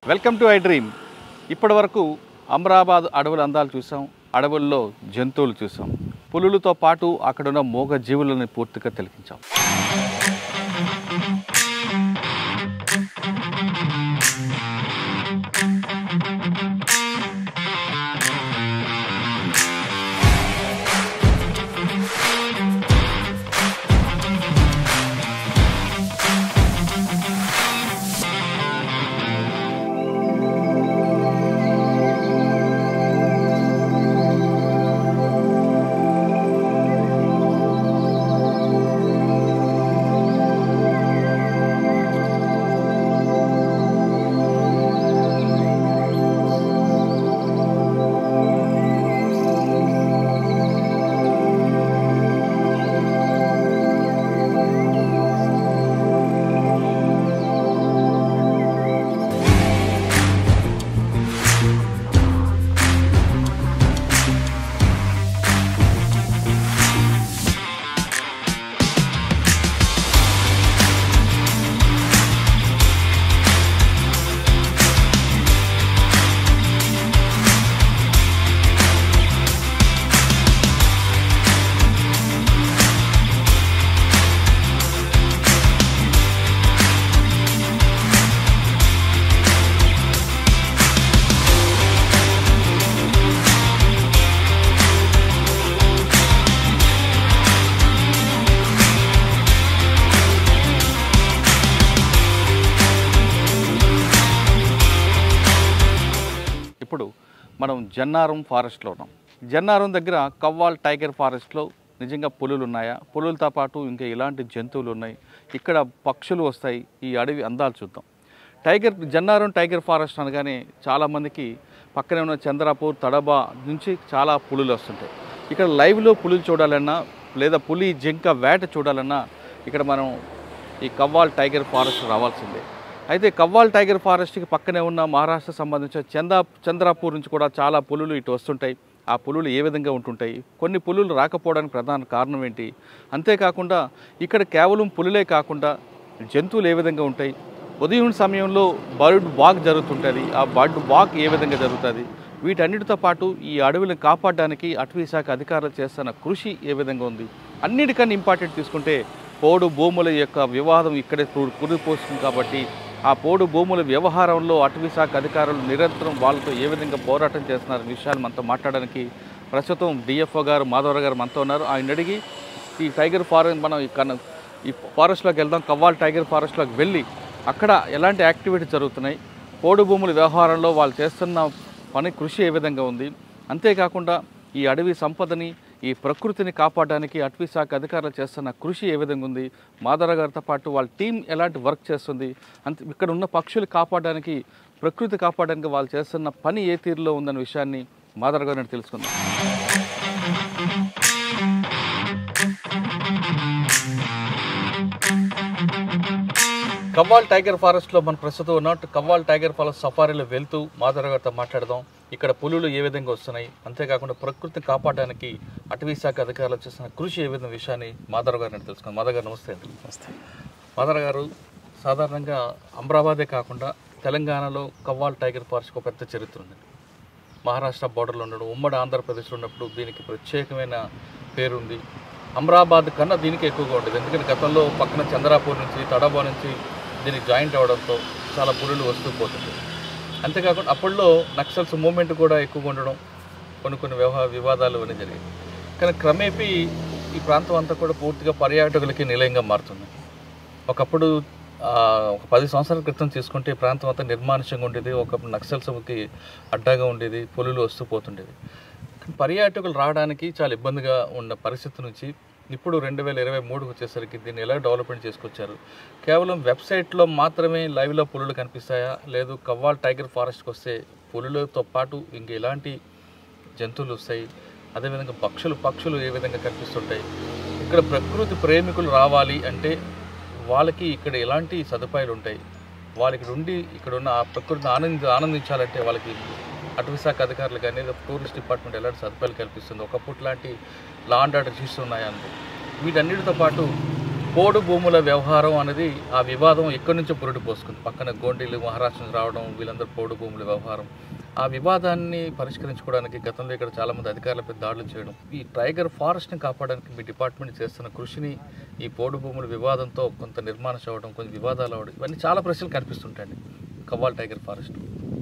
Welcome to I dream ఇప్పటి వరకు అమరాబాద్ అడవుల అందాలు చూసాం అడవుల్లో జంతువులు చూసాం పులులతో పాటు అక్కడున్న మూగ జీవులను పూర్తిగా తిలకించాం ఇప్పుడు మనం జన్నారం ఫారెస్ట్లో ఉన్నాం జన్నారం దగ్గర కవ్వాల్ టైగర్ ఫారెస్ట్లో నిజంగా పులులు ఉన్నాయా పులులతో పాటు ఇంకా ఎలాంటి జంతువులు ఉన్నాయి ఇక్కడ పక్షులు వస్తాయి ఈ అడవి అందాలు చూద్దాం టైగర్ జన్నారం టైగర్ ఫారెస్ట్ అనగానే చాలామందికి పక్కనే ఉన్న చంద్రాపూర్ తడబా నుంచి చాలా పులులు వస్తుంటాయి ఇక్కడ లైవ్లో పులులు చూడాలన్నా లేదా పులి జింక వేట చూడాలన్నా ఇక్కడ మనం ఈ కవ్వాల్ టైగర్ ఫారెస్ట్ రావాల్సిందే అయితే కవ్వాల్ టైగర్ ఫారెస్ట్కి పక్కనే ఉన్న మహారాష్ట్ర సంబంధించిన చందా చంద్రాపూర్ నుంచి కూడా చాలా పులులు ఇటు వస్తుంటాయి ఆ పులులు ఏ విధంగా ఉంటుంటాయి కొన్ని పులులు రాకపోవడానికి ప్రధాన కారణం ఏంటి అంతేకాకుండా ఇక్కడ కేవలం పులులే కాకుండా జంతువులు ఏ విధంగా ఉంటాయి ఉదయం సమయంలో బర్డ్ వాక్ జరుగుతుంటుంది ఆ బర్డ్ వాక్ ఏ విధంగా జరుగుతుంది వీటన్నిటితో పాటు ఈ అడవులను కాపాడడానికి అటవీ శాఖ అధికారులు చేస్తున్న కృషి ఏ విధంగా ఉంది అన్నిటికన్నా ఇంపార్టెంట్ తీసుకుంటే పోడు భూముల యొక్క వివాదం ఇక్కడే కురిపోస్తుంది కాబట్టి ఆ పోడు భూముల వ్యవహారంలో అటవీ శాఖ అధికారులు నిరంతరం వాళ్ళతో ఏ విధంగా పోరాటం చేస్తున్నారు విషయాలు మనతో మాట్లాడడానికి ప్రస్తుతం డిఎఫ్ఓ గారు మాధవరావు గారు మనతో ఉన్నారు ఆయన అడిగి ఈ టైగర్ ఫారెస్ట్ మనం ఈ కన ఈ ఫారెస్ట్లోకి వెళ్దాం కవ్వాల్ టైగర్ ఫారెస్ట్లోకి వెళ్ళి అక్కడ ఎలాంటి యాక్టివిటీస్ జరుగుతున్నాయి పోడు భూముల వ్యవహారంలో వాళ్ళు చేస్తున్న పని కృషి ఏ విధంగా ఉంది అంతేకాకుండా ఈ అడవి సంపదని ఈ ప్రకృతిని కాపాడడానికి అటవీ శాఖ అధికారులు చేస్తున్న కృషి ఏ విధంగా ఉంది మాధవ గారితో పాటు వాళ్ళ టీం ఎలాంటి వర్క్ చేస్తుంది అంతే ఇక్కడ ఉన్న పక్షులు కాపాడడానికి ప్రకృతి కాపాడడానికి వాళ్ళు చేస్తున్న పని ఏ తీరులో ఉందన్న విషయాన్ని మాధవ గారిని తెలుసుకుందాం కవ్వాల్ టైగర్ ఫారెస్ట్లో మన ప్రస్తుతం ఉన్నట్టు కవ్వాల్ టైగర్ ఫారెస్ట్ సఫారీలో వెళ్తూ మాధవ గారితో మాట్లాడదాం ఇక్కడ పులులు ఏ విధంగా వస్తున్నాయి అంతేకాకుండా ప్రకృతిని కాపాడడానికి అటవీ శాఖ అధికారులు చేస్తున్న కృషి ఏ విధంగా విషయాన్ని మాధవ గారిని తెలుసుకుందాం మాధవ గారు నమస్తే అండి నమస్తే మాధవ గారు సాధారణంగా అమరాబాదే కాకుండా తెలంగాణలో కవ్వాల్ టైగర్ ఫారెస్ట్కి ఒక పెద్ద చరిత్ర ఉంది మహారాష్ట్ర బోర్డర్లో ఉండడం ఉమ్మడి ఆంధ్రప్రదేశ్లో ఉన్నప్పుడు దీనికి ప్రత్యేకమైన పేరుంది అమరాబాద్ కన్నా దీనికి ఎక్కువగా ఉండేది ఎందుకంటే గతంలో పక్కన చంద్రాపూర్ నుంచి తడబా నుంచి దీనికి జాయింట్ అవ్వడంతో చాలా పులులు వస్తూ పోతుంది అంతేకాకుండా అప్పట్లో నక్సల్స్ మూమెంట్ కూడా ఎక్కువగా ఉండడం కొన్ని కొన్ని వ్యవహార వివాదాలు అన్నీ జరిగాయి కానీ క్రమేపీ ఈ ప్రాంతం అంతా కూడా పూర్తిగా పర్యాటకులకి నిలయంగా మారుతుంది ఒకప్పుడు ఆ, ఒక పది సంవత్సరాల క్రితం తీసుకుంటే ఈ ప్రాంతం అంతా నిర్మానుష్యంగా ఉండేది ఒకప్పుడు నక్సల్స్కి అడ్డాగా ఉండేది పులులు వస్తూ పోతుండేది కానీ పర్యాటకులు రావడానికి చాలా ఇబ్బందిగా ఉన్న పరిస్థితి నుంచి ఇప్పుడు రెండు వేల ఇరవై మూడుకి వచ్చేసరికి దీన్ని ఎలా డెవలప్మెంట్ చేసుకొచ్చారు కేవలం వెబ్సైట్లో మాత్రమే లైవ్లో పులులు కనిపిస్తాయా లేదు కవ్వాల్ టైగర్ ఫారెస్ట్కి వస్తే పులులతో పాటు ఇంక ఎలాంటి జంతువులు వస్తాయి అదేవిధంగా పక్షులు పక్షులు ఏ విధంగా కనిపిస్తుంటాయి ఇక్కడ ప్రకృతి ప్రేమికులు రావాలి అంటే వాళ్ళకి ఇక్కడ ఎలాంటి సదుపాయాలు ఉంటాయి వాళ్ళకి ఉండి ఇక్కడ ఉన్న ఆ ప్రకృతిని ఆనంద ఆనందించాలంటే వాళ్ళకి అటవీ శాఖ అధికారులు కానీ లేదా టూరిస్ట్ డిపార్ట్మెంట్ ఎలాంటి సదుపాయాలు కల్పిస్తుంది ఒకప్పుడు లాంటి లా అండ్ ఆర్డర్ ఇష్యూస్ ఉన్నాయని వీటన్నిటితో పాటు పోడు భూముల వ్యవహారం అనేది ఆ వివాదం ఎక్కడి నుంచో పురుడు పోసుకుంది పక్కన గోండీలు మహారాష్ట్ర నుంచి రావడం వీళ్ళందరూ పోడు భూముల వ్యవహారం ఆ వివాదాన్ని పరిష్కరించుకోవడానికి గతంలో ఇక్కడ చాలామంది అధికారులపై దాడులు చేయడం ఈ టైగర్ ఫారెస్ట్ని కాపాడడానికి మీ డిపార్ట్మెంట్ చేస్తున్న కృషిని ఈ పోడు భూముల వివాదంతో కొంత నిర్మాణం అవడం కొంచెం వివాదాలు అవడం ఇవన్నీ చాలా ప్రశ్నలు కనిపిస్తుంటాయండి కవ్వాల్ టైగర్ ఫారెస్ట్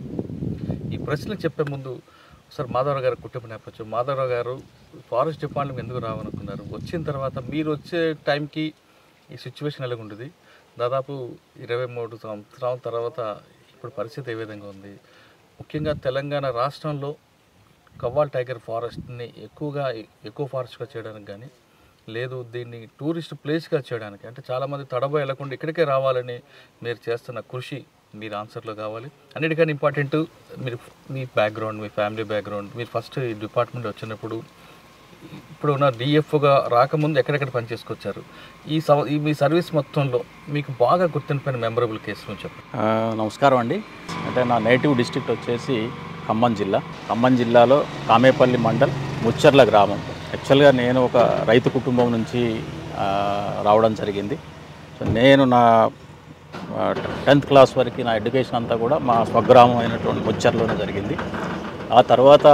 ఈ ప్రశ్నలు చెప్పే ముందు ఒకసారి మాధవరావు గారి కుటుంబ నేపథ్యం మాధవరావు గారు ఫారెస్ట్ డిపార్ట్మెంట్ ఎందుకు రావాలనుకున్నారు వచ్చిన తర్వాత మీరు వచ్చే టైంకి ఈ సిచ్యువేషన్ ఎలాగ ఉండేది దాదాపు ఇరవై మూడు సంవత్సరాల తర్వాత ఇప్పుడు పరిస్థితి ఏ విధంగా ఉంది ముఖ్యంగా తెలంగాణ రాష్ట్రంలో కవ్వాల్ టైగర్ ఫారెస్ట్ని ఎక్కువగా ఎక్కువ ఫారెస్ట్గా చేయడానికి కానీ లేదు దీన్ని టూరిస్ట్ ప్లేస్గా చేయడానికి అంటే చాలామంది తడబో వెళ్లకుండా ఇక్కడికే రావాలని మీరు చేస్తున్న కృషి మీరు ఆన్సర్లో కావాలి అన్నిటికన్నా ఇంపార్టెంట్ మీరు మీ బ్యాక్గ్రౌండ్ మీ ఫ్యామిలీ బ్యాక్గ్రౌండ్ మీరు ఫస్ట్ ఈ డిపార్ట్మెంట్ వచ్చినప్పుడు ఇప్పుడు ఉన్న డిఎఫ్గా రాకముందు ఎక్కడెక్కడ పని చేసుకొచ్చారు ఈ సవ ఈ మీ సర్వీస్ మొత్తంలో మీకు బాగా గుర్తుండిపోయిన మెమరబుల్ కేసు అని చెప్పండి ఆ, నమస్కారం అండి అంటే నా నేటివ్ డిస్ట్రిక్ట్ వచ్చేసి ఖమ్మం జిల్లా ఖమ్మం జిల్లాలో కామేపల్లి మండల్ ముచ్చర్ల గ్రామం యాక్చువల్గా నేను ఒక రైతు కుటుంబం నుంచి ఆ, రావడం జరిగింది సో నేను నా టెన్త్ క్లాస్ వరకు నా ఎడ్యుకేషన్ అంతా కూడా మా స్వగ్రామం అయినటువంటి ముచ్చర్లోనే జరిగింది ఆ తర్వాత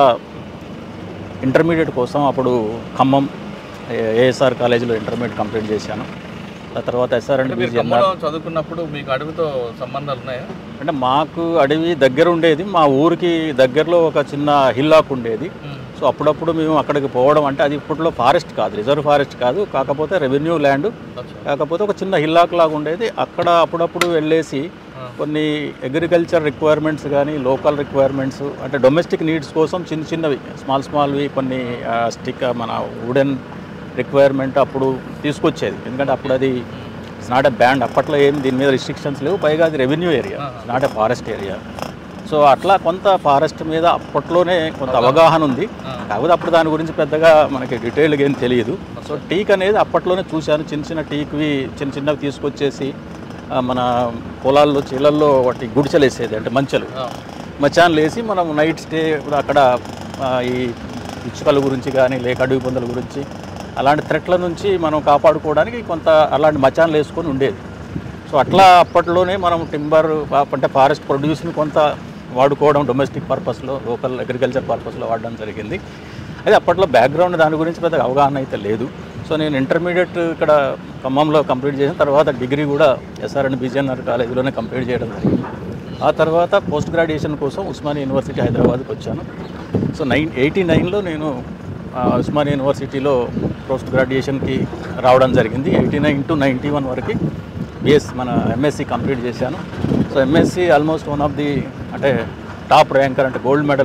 ఇంటర్మీడియట్ కోసం అప్పుడు ఖమ్మం ఏఎస్ఆర్ కాలేజీలో ఇంటర్మీడియట్ కంప్లీట్ చేశాను ఆ తర్వాత ఎస్ఆర్ అండ్ మీరు బీజీఎంఆర్ ఖమ్మంలో చదువుకున్నప్పుడు మీకు అడవితో సంబంధాలు ఉన్నాయా అంటే మాకు అడవి దగ్గర ఉండేది మా ఊరికి దగ్గరలో ఒక చిన్న హిల్లాక్ ఉండేది సో అప్పుడప్పుడు మేము అక్కడికి పోవడం అంటే అది ఇప్పట్లో ఫారెస్ట్ కాదు రిజర్వ్ ఫారెస్ట్ కాదు కాకపోతే రెవెన్యూ ల్యాండ్ అచ్చా. కాకపోతే ఒక చిన్న హిల్లాక్ లాగా ఉండేది అక్కడ అప్పుడప్పుడు వెళ్ళేసి ఆ. కొన్ని అగ్రికల్చర్ రిక్వైర్మెంట్స్ కానీ లోకల్ రిక్వైర్మెంట్స్ అంటే డొమెస్టిక్ నీడ్స్ కోసం చిన్న చిన్నవి స్మాల్ స్మాల్వి కొన్ని స్టిక్ మన వుడెన్ రిక్వైర్మెంట్ అప్పుడు తీసుకొచ్చేది ఎందుకంటే అప్పుడు అది ఇట్స్ నాట్ ఎ బ్యాండ్ అప్పట్లో ఏం దీని మీద రిస్ట్రిక్షన్స్ లేవు పైగా అది revenue area not a forest area so అట్లా కొంత ఫారెస్ట్ మీద అప్పట్లోనే కొంత అవగాహన ఉంది ఆ. కాకపోతే అప్పుడు దాని గురించి పెద్దగా మనకి డీటెయిల్గా ఏం తెలియదు సో టీక్ అనేది అప్పట్లోనే చూశాను చిన్న చిన్న టీక్వి చిన్న చిన్నవి తీసుకొచ్చేసి ఆ, మన పొలాల్లో చీలల్లో వాటి గుడిచెలు వేసేది అంటే మంచెలు ఆ. మచాన్లు వేసి మనం నైట్ స్టే ఇప్పుడు అక్కడ ఆ, ఈ ఇచ్చుకల గురించి కానీ లేక అడవి పొందల గురించి అలాంటి థ్రెట్ల నుంచి మనం కాపాడుకోవడానికి కొంత అలాంటి మచాన్లు వేసుకొని ఉండేది సో అట్లా అప్పట్లోనే మనం టింబర్ అంటే ఫారెస్ట్ ప్రొడ్యూస్ని కొంత వాడుకోవడం డొమెస్టిక్ పర్పస్లో లోకల్ అగ్రికల్చర్ పర్పస్లో వాడడం జరిగింది అయితే అప్పట్లో బ్యాక్గ్రౌండ్ దాని గురించి పెద్ద అవగాహన అయితే లేదు సో నేను ఇంటర్మీడియట్ ఇక్కడ ఖమ్మంలో కంప్లీట్ చేసిన తర్వాత డిగ్రీ కూడా ఎస్ఆర్ అండ్ బీజేఎన్ఆర్ కాలేజీలోనే కంప్లీట్ చేయడం జరిగింది ఆ తర్వాత పోస్ట్ గ్రాడ్యుయేషన్ కోసం ఉస్మానియా యూనివర్సిటీ హైదరాబాద్కి వచ్చాను సో నైన్ ఎయిటీ నైన్లో నేను ఆ, ఉస్మానియా యూనివర్సిటీలో పోస్ట్ గ్రాడ్యుయేషన్కి రావడం జరిగింది eighty nine to ninety one వరకు బిఎస్ మన ఎంఎస్సి కంప్లీట్ చేశాను so MSc almost one of the అంటే టాప్ ర్యాంకర్ అంటే గోల్డ్ మెడల్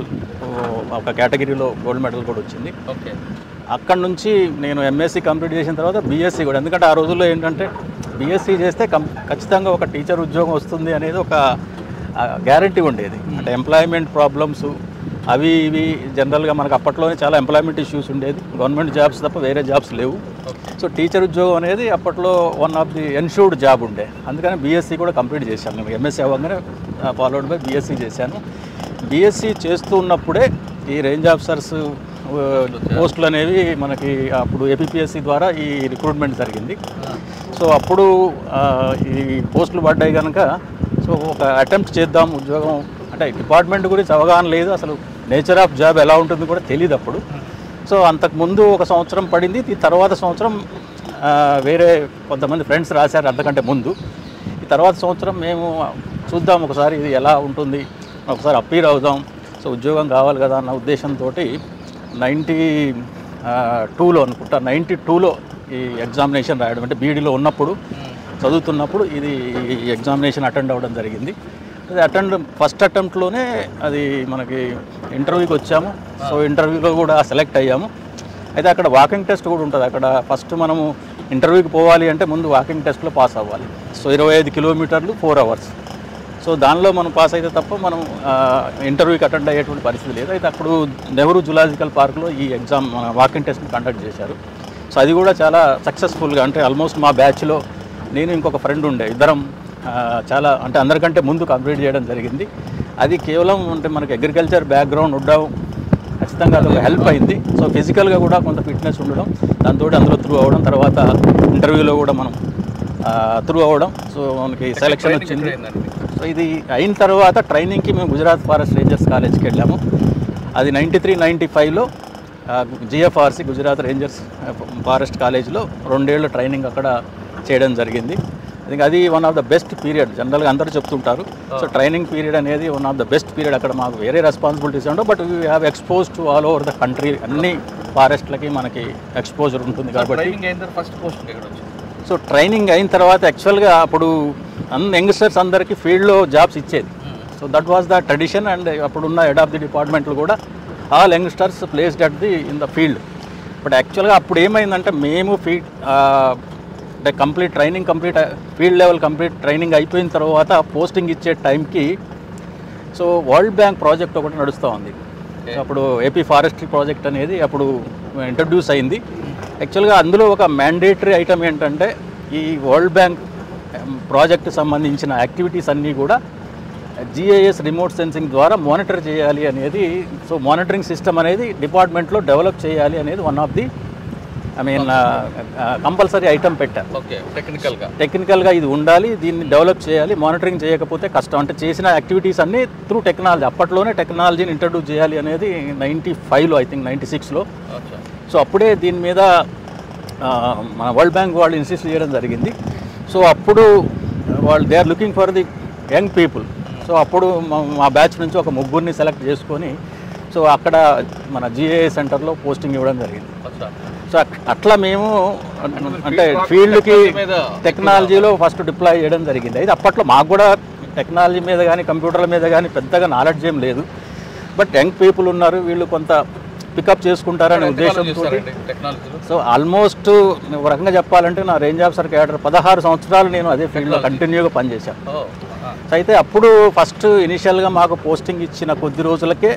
ఒక కేటగిరీలో గోల్డ్ మెడల్ కూడా వచ్చింది ఓకే అక్కడ నుంచి నేను ఎంఎస్సి కంప్లీట్ చేసిన తర్వాత బీఎస్సీ కూడా ఎందుకంటే ఆ రోజుల్లో ఏంటంటే బీఎస్సీ చేస్తే కం ఖచ్చితంగా ఒక టీచర్ ఉద్యోగం వస్తుంది అనేది ఒక గ్యారంటీ ఉండేది అంటే ఎంప్లాయ్మెంట్ ప్రాబ్లమ్స్ అవి ఇవి జనరల్గా మనకు అప్పట్లోనే చాలా ఎంప్లాయ్మెంట్ ఇష్యూస్ ఉండేది గవర్నమెంట్ జాబ్స్ తప్ప వేరే జాబ్స్ లేవు సో టీచర్ ఉద్యోగం అనేది అప్పట్లో one of the ensured job ఉండే అందుకని బీఎస్సీ కూడా కంప్లీట్ చేశాను నేను ఎంఎస్సీ అవ్వగానే ఫాలోడ్ బై బీఎస్సీ చేశాను బీఎస్సీ చేస్తూ ఉన్నప్పుడే ఈ రేంజ్ ఆఫీసర్స్ పోస్టులు అనేవి మనకి అప్పుడు ఏపీఎస్సి ద్వారా ఈ రిక్రూట్మెంట్ జరిగింది సో అప్పుడు ఆ, ఈ పోస్టులు పడ్డాయి కనుక సో ఒక అటెంప్ట్ చేద్దాం ఉద్యోగం అంటే డిపార్ట్మెంట్ గురించి అవగాహన లేదు అసలు నేచర్ ఆఫ్ జాబ్ ఎలా ఉంటుంది కూడా తెలియదు అప్పుడు సో అంతకుముందు ఒక సంవత్సరం పడింది ఈ తర్వాత సంవత్సరం ఆ, వేరే కొంతమంది ఫ్రెండ్స్ రాశారు అంతకంటే ముందు ఈ తర్వాత సంవత్సరం మేము చూద్దాం ఒకసారి ఇది ఎలా ఉంటుంది ఒకసారి అప్పీర్ అవుదాం సో ఉద్యోగం కావాలి కదా అన్న ఉద్దేశంతో నైంటీ టూలో అనుకుంటా నైంటీ టూలో ఈ ఎగ్జామినేషన్ రాయడం అంటే బీఈడీలో ఉన్నప్పుడు చదువుతున్నప్పుడు ఇది ఈ ఎగ్జామినేషన్ అటెండ్ అవ్వడం జరిగింది అది అటెండ్ ఫస్ట్ అటెంప్ట్లోనే అది మనకి ఇంటర్వ్యూకి వచ్చాము సో ఇంటర్వ్యూలో కూడా సెలెక్ట్ అయ్యాము అయితే అక్కడ వాకింగ్ టెస్ట్ కూడా ఉంటుంది అక్కడ ఫస్ట్ మనము ఇంటర్వ్యూకి పోవాలి అంటే ముందు వాకింగ్ టెస్ట్లో పాస్ అవ్వాలి సో ఇరవై ఐదు కిలోమీటర్లు ఫోర్ అవర్స్ సో దానిలో మనం పాస్ అయితే తప్ప మనం ఆ, ఇంటర్వ్యూకి అటెండ్ అయ్యేటువంటి పరిస్థితి లేదు అయితే అప్పుడు నెహ్రూ జులాజికల్ పార్క్లో ఈ ఎగ్జామ్ మన వాకింగ్ టెస్ట్ని కండక్ట్ చేశారు సో అది కూడా చాలా సక్సెస్ఫుల్గా అంటే ఆల్మోస్ట్ మా బ్యాచ్లో నేను ఇంకొక ఫ్రెండ్ ఉండే ఇద్దరం ఆ, చాలా అంటే అందరికంటే ముందు కంప్లీట్ చేయడం జరిగింది అది కేవలం అంటే మనకి అగ్రికల్చర్ బ్యాక్గ్రౌండ్ ఉండడం ఖచ్చితంగా అది ఒక హెల్ప్ అయింది సో ఫిజికల్గా కూడా కొంత ఫిట్నెస్ ఉండడం దాంతో అందులో త్రూ అవ్వడం తర్వాత ఇంటర్వ్యూలో కూడా మనం త్రూ అవ్వడం సో మనకి సెలెక్షన్ వచ్చింది సో ఇది అయిన తర్వాత ట్రైనింగ్కి మేము గుజరాత్ ఫారెస్ట్ రేంజర్స్ కాలేజ్కి వెళ్ళాము అది నైంటీ త్రీ నైంటీ ఫైవ్లో జిఎఫ్ఆర్సి గుజరాత్ రేంజర్స్ ఫారెస్ట్ కాలేజ్లో రెండేళ్ళు ట్రైనింగ్ అక్కడ చేయడం జరిగింది ఐ థింక్ అది one of the best period జనరల్గా అందరూ చెప్తుంటారు సో ట్రైనింగ్ పీరియడ్ అనేది one of the best period అక్కడ మాకు వేరే రెస్పాన్సిబిలిటీస్ ఉండవు but we have expose to all over the country అన్ని ఫారెస్ట్లకి మనకి ఎక్స్పోజర్ ఉంటుంది కాబట్టి ట్రైనింగ్ అయిన ఫస్ట్ పోస్ట్ ఎక్కడ వచ్చింది సో ట్రైనింగ్ అయిన తర్వాత యాక్చువల్గా అప్పుడు అన్ని యంగ్స్టర్స్ అందరికీ ఫీల్డ్లో జాబ్స్ ఇచ్చేది so that was the tradition and అప్పుడున్న హెడ్ ఆఫ్ ది డిపార్ట్మెంట్లు కూడా all youngsters placed at the in the field but యాక్చువల్గా అప్పుడు ఏమైందంటే మేము ఫీల్డ్ అంటే complete training complete field level complete training అయిపోయిన తర్వాత పోస్టింగ్ ఇచ్చే టైంకి సో వరల్డ్ బ్యాంక్ ప్రాజెక్ట్ ఒకటి నడుస్తూ ఉంది సో అప్పుడు ఏపీ ఫారెస్ట్రీ ప్రాజెక్ట్ అనేది అప్పుడు ఇంట్రడ్యూస్ అయింది యాక్చువల్గా అందులో ఒక మ్యాండేటరీ ఐటమ్ ఏంటంటే ఈ వరల్డ్ బ్యాంక్ ప్రాజెక్ట్ సంబంధించిన యాక్టివిటీస్ అన్నీ కూడా జిఐఎస్ రిమోట్ సెన్సింగ్ ద్వారా మానిటర్ చేయాలి అనేది సో మానిటరింగ్ సిస్టమ్ అనేది డిపార్ట్మెంట్లో డెవలప్ చేయాలి అనేది one of the I mean compulsory item పెట్టారు ఓకే టెక్నికల్గా టెక్నికల్గా ఇది ఉండాలి దీన్ని డెవలప్ చేయాలి మానిటరింగ్ చేయకపోతే కష్టం అంటే చేసిన యాక్టివిటీస్ అన్నీ త్రూ టెక్నాలజీ అప్పట్లోనే టెక్నాలజీని ఇంట్రడ్యూస్ చేయాలి అనేది నైంటీ ఫైవ్లో ఐ థింక్ నైంటీ సిక్స్లో అచ్చా సో అప్పుడే దీని మీద ఆ, మన వరల్డ్ బ్యాంక్ వాళ్ళు ఇన్సిస్ట్ చేయడం జరిగింది సో అప్పుడు వాళ్ళు they are looking for the young people so అప్పుడు మా- మా బ్యాచ్ నుంచి ఒక ముగ్గురిని సెలెక్ట్ చేసుకొని సో అక్కడ మన జిఏ సెంటర్లో పోస్టింగ్ ఇవ్వడం జరిగింది అచ్చా సో అట్- అట్లా మేము అంటే ఫీల్డ్కి టెక్నాలజీలో ఫస్ట్ డిప్లాయ్ చేయడం జరిగింది అయితే అప్పట్లో మాకు కూడా టెక్నాలజీ మీద కానీ కంప్యూటర్ల మీద కానీ పెద్దగా నాలెడ్జ్ ఏం లేదు బట్ యంగ్ పీపుల్ ఉన్నారు వీళ్ళు కొంత పికప్ చేసుకుంటారనే ఉద్దేశంతో టెక్నాలజీలో సో ఆల్మోస్ట్ ఒక రకంగా చెప్పాలంటే నా రేంజ్ ఆఫీసర్ క్యాడర్ పదహారు సంవత్సరాలు నేను అదే ఫీల్డ్లో కంటిన్యూగా పనిచేశాను సో అయితే అప్పుడు ఫస్ట్ ఇనిషియల్గా మాకు పోస్టింగ్ ఇచ్చిన కొద్ది రోజులకే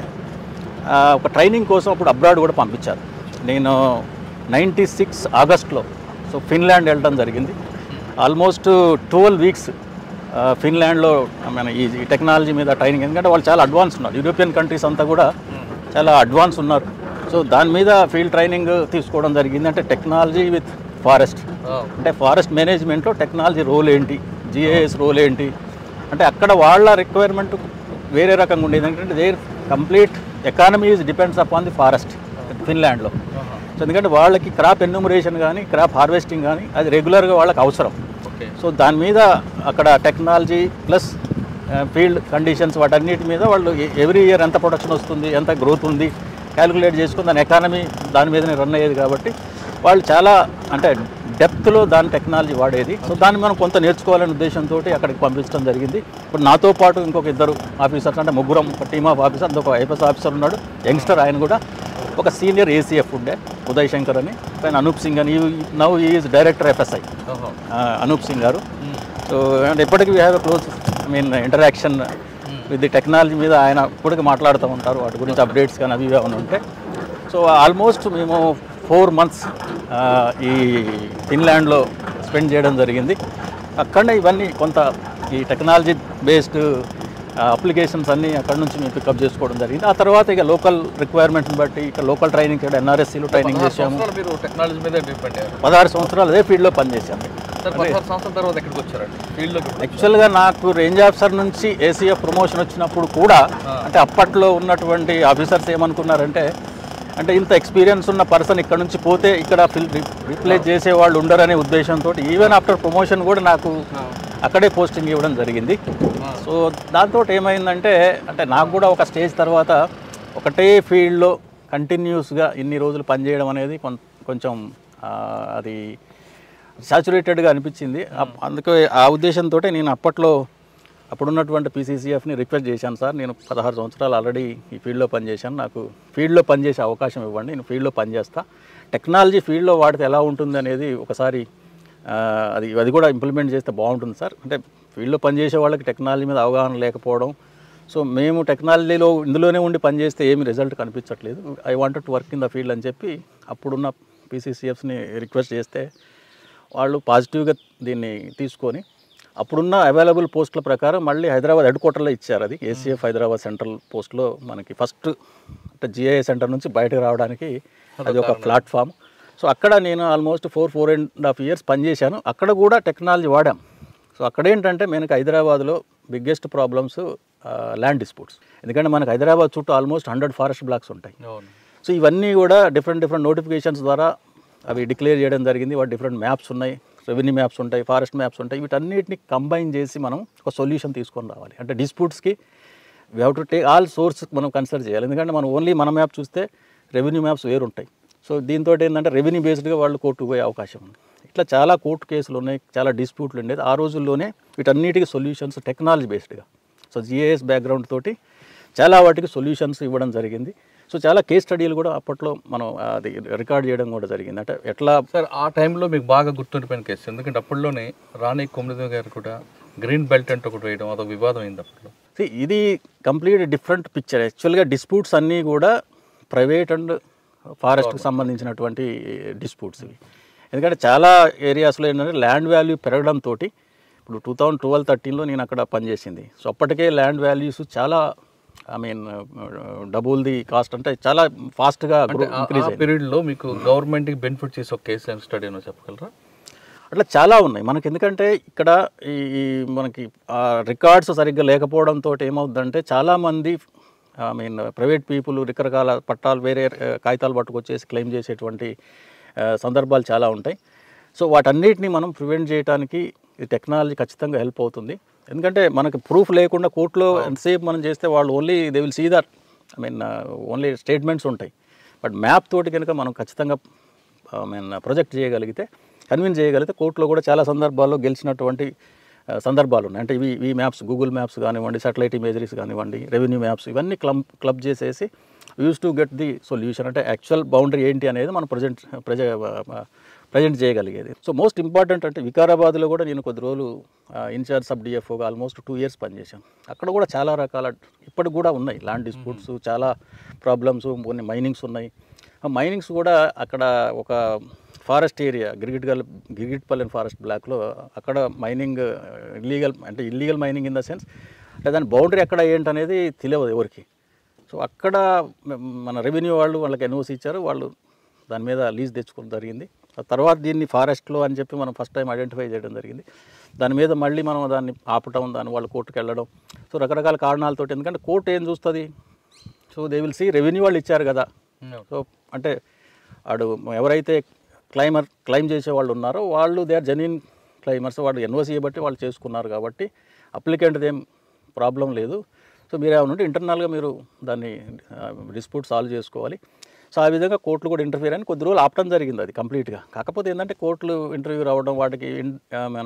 ఆ, ఒక ట్రైనింగ్ కోసం అప్పుడు అబ్రాడ్ కూడా పంపించారు నేను నైంటీ సిక్స్ ఆగస్ట్లో సో ఫిన్లాండ్ వెళ్ళడం జరిగింది ఆల్మోస్ట్ ట్వెల్వ్ వీక్స్ ఫిన్లాండ్లో మన ఈ ఈ టెక్నాలజీ మీద ట్రైనింగ్ ఎందుకంటే వాళ్ళు చాలా అడ్వాన్స్ ఉన్నారు యూరోపియన్ కంట్రీస్ అంతా కూడా చాలా అడ్వాన్స్ ఉన్నారు సో దాని మీద ఫీల్డ్ ట్రైనింగ్ తీసుకోవడం జరిగింది అంటే టెక్నాలజీ విత్ ఫారెస్ట్ అంటే ఫారెస్ట్ మేనేజ్మెంట్లో టెక్నాలజీ రోల్ ఏంటి జిఏఎస్ రోల్ ఏంటి అంటే అక్కడ వాళ్ళ రిక్వైర్మెంట్ వేరే రకంగా ఉండేది ఎందుకంటే there complete economy is depends upon the forest ఫిన్లాండ్లో సో ఎందుకంటే వాళ్ళకి క్రాప్ ఎన్యూమరేషన్ కానీ క్రాప్ హార్వెస్టింగ్ కానీ అది రెగ్యులర్గా వాళ్ళకి అవసరం ఓకే సో దాని మీద అక్కడ టెక్నాలజీ ప్లస్ ఫీల్డ్ కండిషన్స్ వాటన్నిటి మీద వాళ్ళు ఎవ్రీ ఇయర్ ఎంత ప్రొడక్షన్ వస్తుంది ఎంత గ్రోత్ ఉంది క్యాలిక్యులేట్ చేసుకుని దాని ఎకానమీ దాని మీదనే రన్ అయ్యేది కాబట్టి వాళ్ళు చాలా అంటే డెప్త్లో దాని టెక్నాలజీ వాడేది సో దాన్ని మనం కొంత నేర్చుకోవాలనే ఉద్దేశంతో అక్కడికి పంపించడం జరిగింది ఇప్పుడు నాతో పాటు ఇంకొక ఇద్దరు ఆఫీసర్స్ అంటే ముగ్గురం ఒక టీమ్ ఆఫ్ ఆఫీసర్ ఒక ఐపీఎస్ ఆఫీసర్ ఉన్నాడు యంగ్స్టర్ ఆయన కూడా ఒక సీనియర్ ఏసీఎఫ్ ఉండే ఉదయ్ శంకర్ అని ఆయన అనూప్ సింగ్ అని now is director FSI Anoop Singh garu so and ఎప్పటికీ we have a close I mean interaction with the technology మీద ఆయన ఇప్పటికీ మాట్లాడుతూ ఉంటారు వాటి గురించి అప్డేట్స్ కానీ అవి ఇవి ఏమైనా ఉంటే సో ఆల్మోస్ట్ మేము ఫోర్ మంత్స్ ఈ ఫిన్లాండ్లో స్పెండ్ చేయడం జరిగింది అక్కడనే ఇవన్నీ కొంత ఈ టెక్నాలజీ బేస్డ్ అప్లికేషన్స్ అన్నీ అక్కడ నుంచి మేము పికప్ చేసుకోవడం జరిగింది ఆ తర్వాత ఇక లోకల్ రిక్వైర్మెంట్ని బట్టి ఇక లోకల్ ట్రైనింగ్ ఇక్కడ ఎన్ఆర్ఎస్సీలో ట్రైనింగ్ చేసాము మీరు టెక్నాలజీ మీద డిపెండ్ అయ్యారు పదహారు సంవత్సరాలు అదే ఫీల్డ్లో పనిచేశాము సార్ పదహారు సంవత్సరాల తర్వాత ఎక్కడికి వచ్చారండి ఫీల్డ్లోకి యాక్చువల్గా నాకు రేంజ్ ఆఫీసర్ నుంచి ఏసీఎఫ్ ప్రమోషన్ వచ్చినప్పుడు కూడా అంటే అప్పట్లో ఉన్నటువంటి ఆఫీసర్స్ ఏమనుకున్నారంటే అంటే ఇంత ఎక్స్పీరియన్స్ ఉన్న పర్సన్ ఇక్కడ నుంచి పోతే ఇక్కడ ఫిల్ రిప్లేస్ చేసే వాళ్ళు ఉండరనే ఉద్దేశంతో ఈవెన్ ఆఫ్టర్ ప్రమోషన్ కూడా నాకు అక్కడే పోస్టింగ్ ఇవ్వడం జరిగింది సో దాంతో ఏమైందంటే అంటే నాకు కూడా ఒక స్టేజ్ తర్వాత ఒకటే ఫీల్డ్లో కంటిన్యూస్గా ఇన్ని రోజులు పనిచేయడం అనేది కొం- కొంచెం ఆ, అది సాచురేటెడ్గా అనిపించింది అప్- అందుకే ఆ ఉద్దేశంతో నేను అప్పట్లో అప్పుడున్నటువంటి పీసీసీఎఫ్ని రిక్వెస్ట్ చేశాను సార్ నేను పదహారు సంవత్సరాలు ఆల్రెడీ ఈ ఫీల్డ్లో పనిచేశాను నాకు ఫీల్డ్లో పనిచేసే అవకాశం ఇవ్వండి నేను ఫీల్డ్లో పనిచేస్తా టెక్నాలజీ ఫీల్డ్లో వాడితే ఎలా ఉంటుంది అనేది ఒకసారి ఆ, అది అది కూడా ఇంప్లిమెంట్ చేస్తే బాగుంటుంది సార్ అంటే ఫీల్డ్లో పనిచేసే వాళ్ళకి టెక్నాలజీ మీద అవగాహన లేకపోవడం సో మేము టెక్నాలజీలో ఇందులోనే ఉండి పనిచేస్తే ఏమి రిజల్ట్ కనిపించట్లేదు I wanted to work in the field అని చెప్పి అప్పుడున్న పీసీసీఎఫ్స్ని రిక్వెస్ట్ చేస్తే వాళ్ళు పాజిటివ్గా దీన్ని తీసుకొని అప్పుడున్న అవైలబుల్ పోస్టుల ప్రకారం మళ్ళీ హైదరాబాద్ హెడ్ క్వార్టర్లో ఇచ్చారు అది ఏసీఎఫ్ హైదరాబాద్ సెంట్రల్ పోస్ట్లో మనకి ఫస్ట్ అంటే జిఐఏ సెంటర్ నుంచి బయటకు రావడానికి అది ఒక ప్లాట్ఫామ్ సో అక్కడ నేను almost four four and half years పనిచేశాను అక్కడ కూడా టెక్నాలజీ వాడాం సో అక్కడ ఏంటంటే మనకి హైదరాబాద్లో బిగ్గెస్ట్ ప్రాబ్లమ్స్ ల్యాండ్ డిస్ప్యూట్స్ ఎందుకంటే మనకు హైదరాబాద్ చుట్టూ ఆల్మోస్ట్ హండ్రెడ్ ఫారెస్ట్ బ్లాక్స్ ఉంటాయి అవును సో ఇవన్నీ కూడా డిఫరెంట్ డిఫరెంట్ నోటిఫికేషన్స్ ద్వారా అవి డిక్లేర్ చేయడం జరిగింది వాటి డిఫరెంట్ మ్యాప్స్ ఉన్నాయి రెవెన్యూ మ్యాప్స్ ఉంటాయి ఫారెస్ట్ మ్యాప్స్ ఉంటాయి వీటన్నిటిని కంబైన్ చేసి మనం ఒక సొల్యూషన్ తీసుకొని రావాలి అంటే డిస్ప్యూట్స్కి we have to take all source మనం కన్సిడర్ చేయాలి ఎందుకంటే మనం ఓన్లీ మన మ్యాప్ చూస్తే రెవెన్యూ మ్యాప్స్ వేరు ఉంటాయి సో దీంతో ఏంటంటే రెవెన్యూ బేస్డ్గా వాళ్ళు కోర్టుకు పోయే అవకాశం ఉంది ఇట్లా చాలా కోర్టు కేసులు ఉన్నాయి చాలా డిస్ప్యూట్లు ఉండేది ఆ రోజుల్లోనే వీటన్నిటికీ సొల్యూషన్స్ టెక్నాలజీ బేస్డ్గా సో జిఐఎస్ బ్యాక్గ్రౌండ్ తోటి చాలా వాటికి సొల్యూషన్స్ ఇవ్వడం జరిగింది సో చాలా కేస్ స్టడీలు కూడా అప్పట్లో మనం అది రికార్డ్ చేయడం కూడా జరిగింది అంటే ఎట్లా సార్ ఆ టైంలో మీకు బాగా గుర్తుండిపోయిన కేసు ఎందుకంటే అప్పట్లోనే రాణి కొమ్మిది గారు కూడా గ్రీన్ బెల్ట్ అంటే ఒకటి వేయడం అదొక వివాదం అయింది అప్పట్లో See, ఇది కంప్లీట్ డిఫరెంట్ పిక్చర్ యాక్చువల్గా డిస్ప్యూట్స్ అన్నీ కూడా ప్రైవేట్ అండ్ ఫారెస్ట్కి సంబంధించినటువంటి డిస్ప్యూట్స్ ఇవి ఎందుకంటే చాలా ఏరియాస్లో ఏంటంటే ల్యాండ్ వాల్యూ పెరగడంతో ఇప్పుడు టూ థౌజండ్ ట్వెల్వ్ థర్టీన్లో నేను అక్కడ పనిచేసింది సో అప్పటికే ల్యాండ్ వాల్యూస్ చాలా I mean double the cost అంటే చాలా ఫాస్ట్గా ఇంక్రీజ్ ఆ పీరియడ్లో మీకు గవర్నమెంట్కి బెనిఫిట్ చేసే ఒక కేసు అండ్ స్టడీ అనో చెప్పగలరా అట్లా చాలా ఉన్నాయి మనకి ఎందుకంటే ఇక్కడ ఈ ఈ మనకి రికార్డ్స్ సరిగ్గా లేకపోవడంతో ఏమవుతుందంటే చాలామంది ఐ మీన్ ప్రైవేట్ పీపుల్ రకరకాల పట్టాలు వేరే ఆ, కాగితాలు పట్టుకొచ్చేసి క్లెయిమ్ చేసేటువంటి ఆ, సందర్భాలు చాలా ఉంటాయి సో వాటన్నిటిని మనం ప్రివెంట్ చేయడానికి ఈ టెక్నాలజీ ఖచ్చితంగా హెల్ప్ అవుతుంది ఎందుకంటే మనకి ప్రూఫ్ లేకుండా కోర్టులో ఎంతసేపు మనం చేస్తే వాళ్ళు only they will see that I mean only statements ఉంటాయి బట్ మ్యాప్ తోటి కనుక మనం ఖచ్చితంగా ఐ మీన్ ప్రొజెక్ట్ చేయగలిగితే కన్విన్స్ చేయగలిగితే కోర్టులో కూడా చాలా సందర్భాల్లో గెలిచినటువంటి ఆ, సందర్భాలు ఉన్నాయి అంటే ఇవి ఈ మ్యాప్స్ గూగుల్ మ్యాప్స్ కానివ్వండి సాటిలైట్ ఇమేజరీస్ కానివ్వండి రెవెన్యూ మ్యాప్స్ ఇవన్నీ క్లబ్ క్లబ్ చేసేసి use to get the solution అంటే యాక్చువల్ బౌండరీ ఏంటి అనేది మనం ప్రజెంట్ ప్రజ ప్రజెంట్ చేయగలిగేది సో మోస్ట్ ఇంపార్టెంట్ అంటే వికారాబాద్లో కూడా నేను కొద్ది రోజులు ఇన్ఛార్జ్ సబ్ డిఎఫ్ఓగా ఆల్మోస్ట్ టూ ఇయర్స్ పనిచేశాను అక్కడ కూడా చాలా రకాల ఇప్పటికి కూడా ఉన్నాయి ల్యాండ్ డిస్ప్యూట్స్ చాలా ప్రాబ్లమ్స్ కొన్ని మైనింగ్స్ ఉన్నాయి ఆ మైనింగ్స్ కూడా అక్కడ ఒక ఫారెస్ట్ ఏరియా గిరిగిట్గల్ గిరిగిట్పల్లెన్ ఫారెస్ట్ బ్లాక్లో అక్కడ మైనింగ్ ఇల్లీగల్ అంటే illegal mining in the sense అంటే దాని బౌండరీ ఎక్కడ ఏంటనేది తెలియదు ఎవరికి సో అక్కడ మ- మన రెవెన్యూ వాళ్ళు వాళ్ళకి ఎన్ఓసి ఇచ్చారు వాళ్ళు దాని మీద లీజ్ తెచ్చుకోవడం జరిగింది ఆ తర్వాత దీన్ని ఫారెస్ట్లో అని చెప్పి మనం ఫస్ట్ టైం ఐడెంటిఫై చేయడం జరిగింది దాని మీద మళ్ళీ మనం దాన్ని ఆపటం దాన్ని వాళ్ళు కోర్టుకు వెళ్ళడం సో రకరకాల కారణాలతో ఎందుకంటే కోర్టు ఏం చూస్తుంది so they will see revenue వాళ్ళు ఇచ్చారు కదా సో అంటే వాడు ఎవరైతే క్లైమర్ క్లైమ్ చేసే వాళ్ళు ఉన్నారో వాళ్ళు దే ఆర్ జెన్యున్ క్లైమర్స్ వాళ్ళు ఎన్ఓసీ బట్టి వాళ్ళు చేసుకున్నారు కాబట్టి అప్లికెంట్ ఏం ప్రాబ్లం లేదు సో మీరు ఏమైనా ఉంటే ఇంటర్నల్గా మీరు దాన్ని డిస్ప్యూట్ సాల్వ్ చేసుకోవాలి సో ఆ విధంగా కోర్టులు కూడా ఇంటర్ఫియర్ అని కొద్ది రోజులు ఆపడం జరిగింది అది కంప్లీట్గా కాకపోతే ఏంటంటే కోర్టులు ఇంటర్వ్యూ రావడం వాటికి ఇన్- ఆ, మన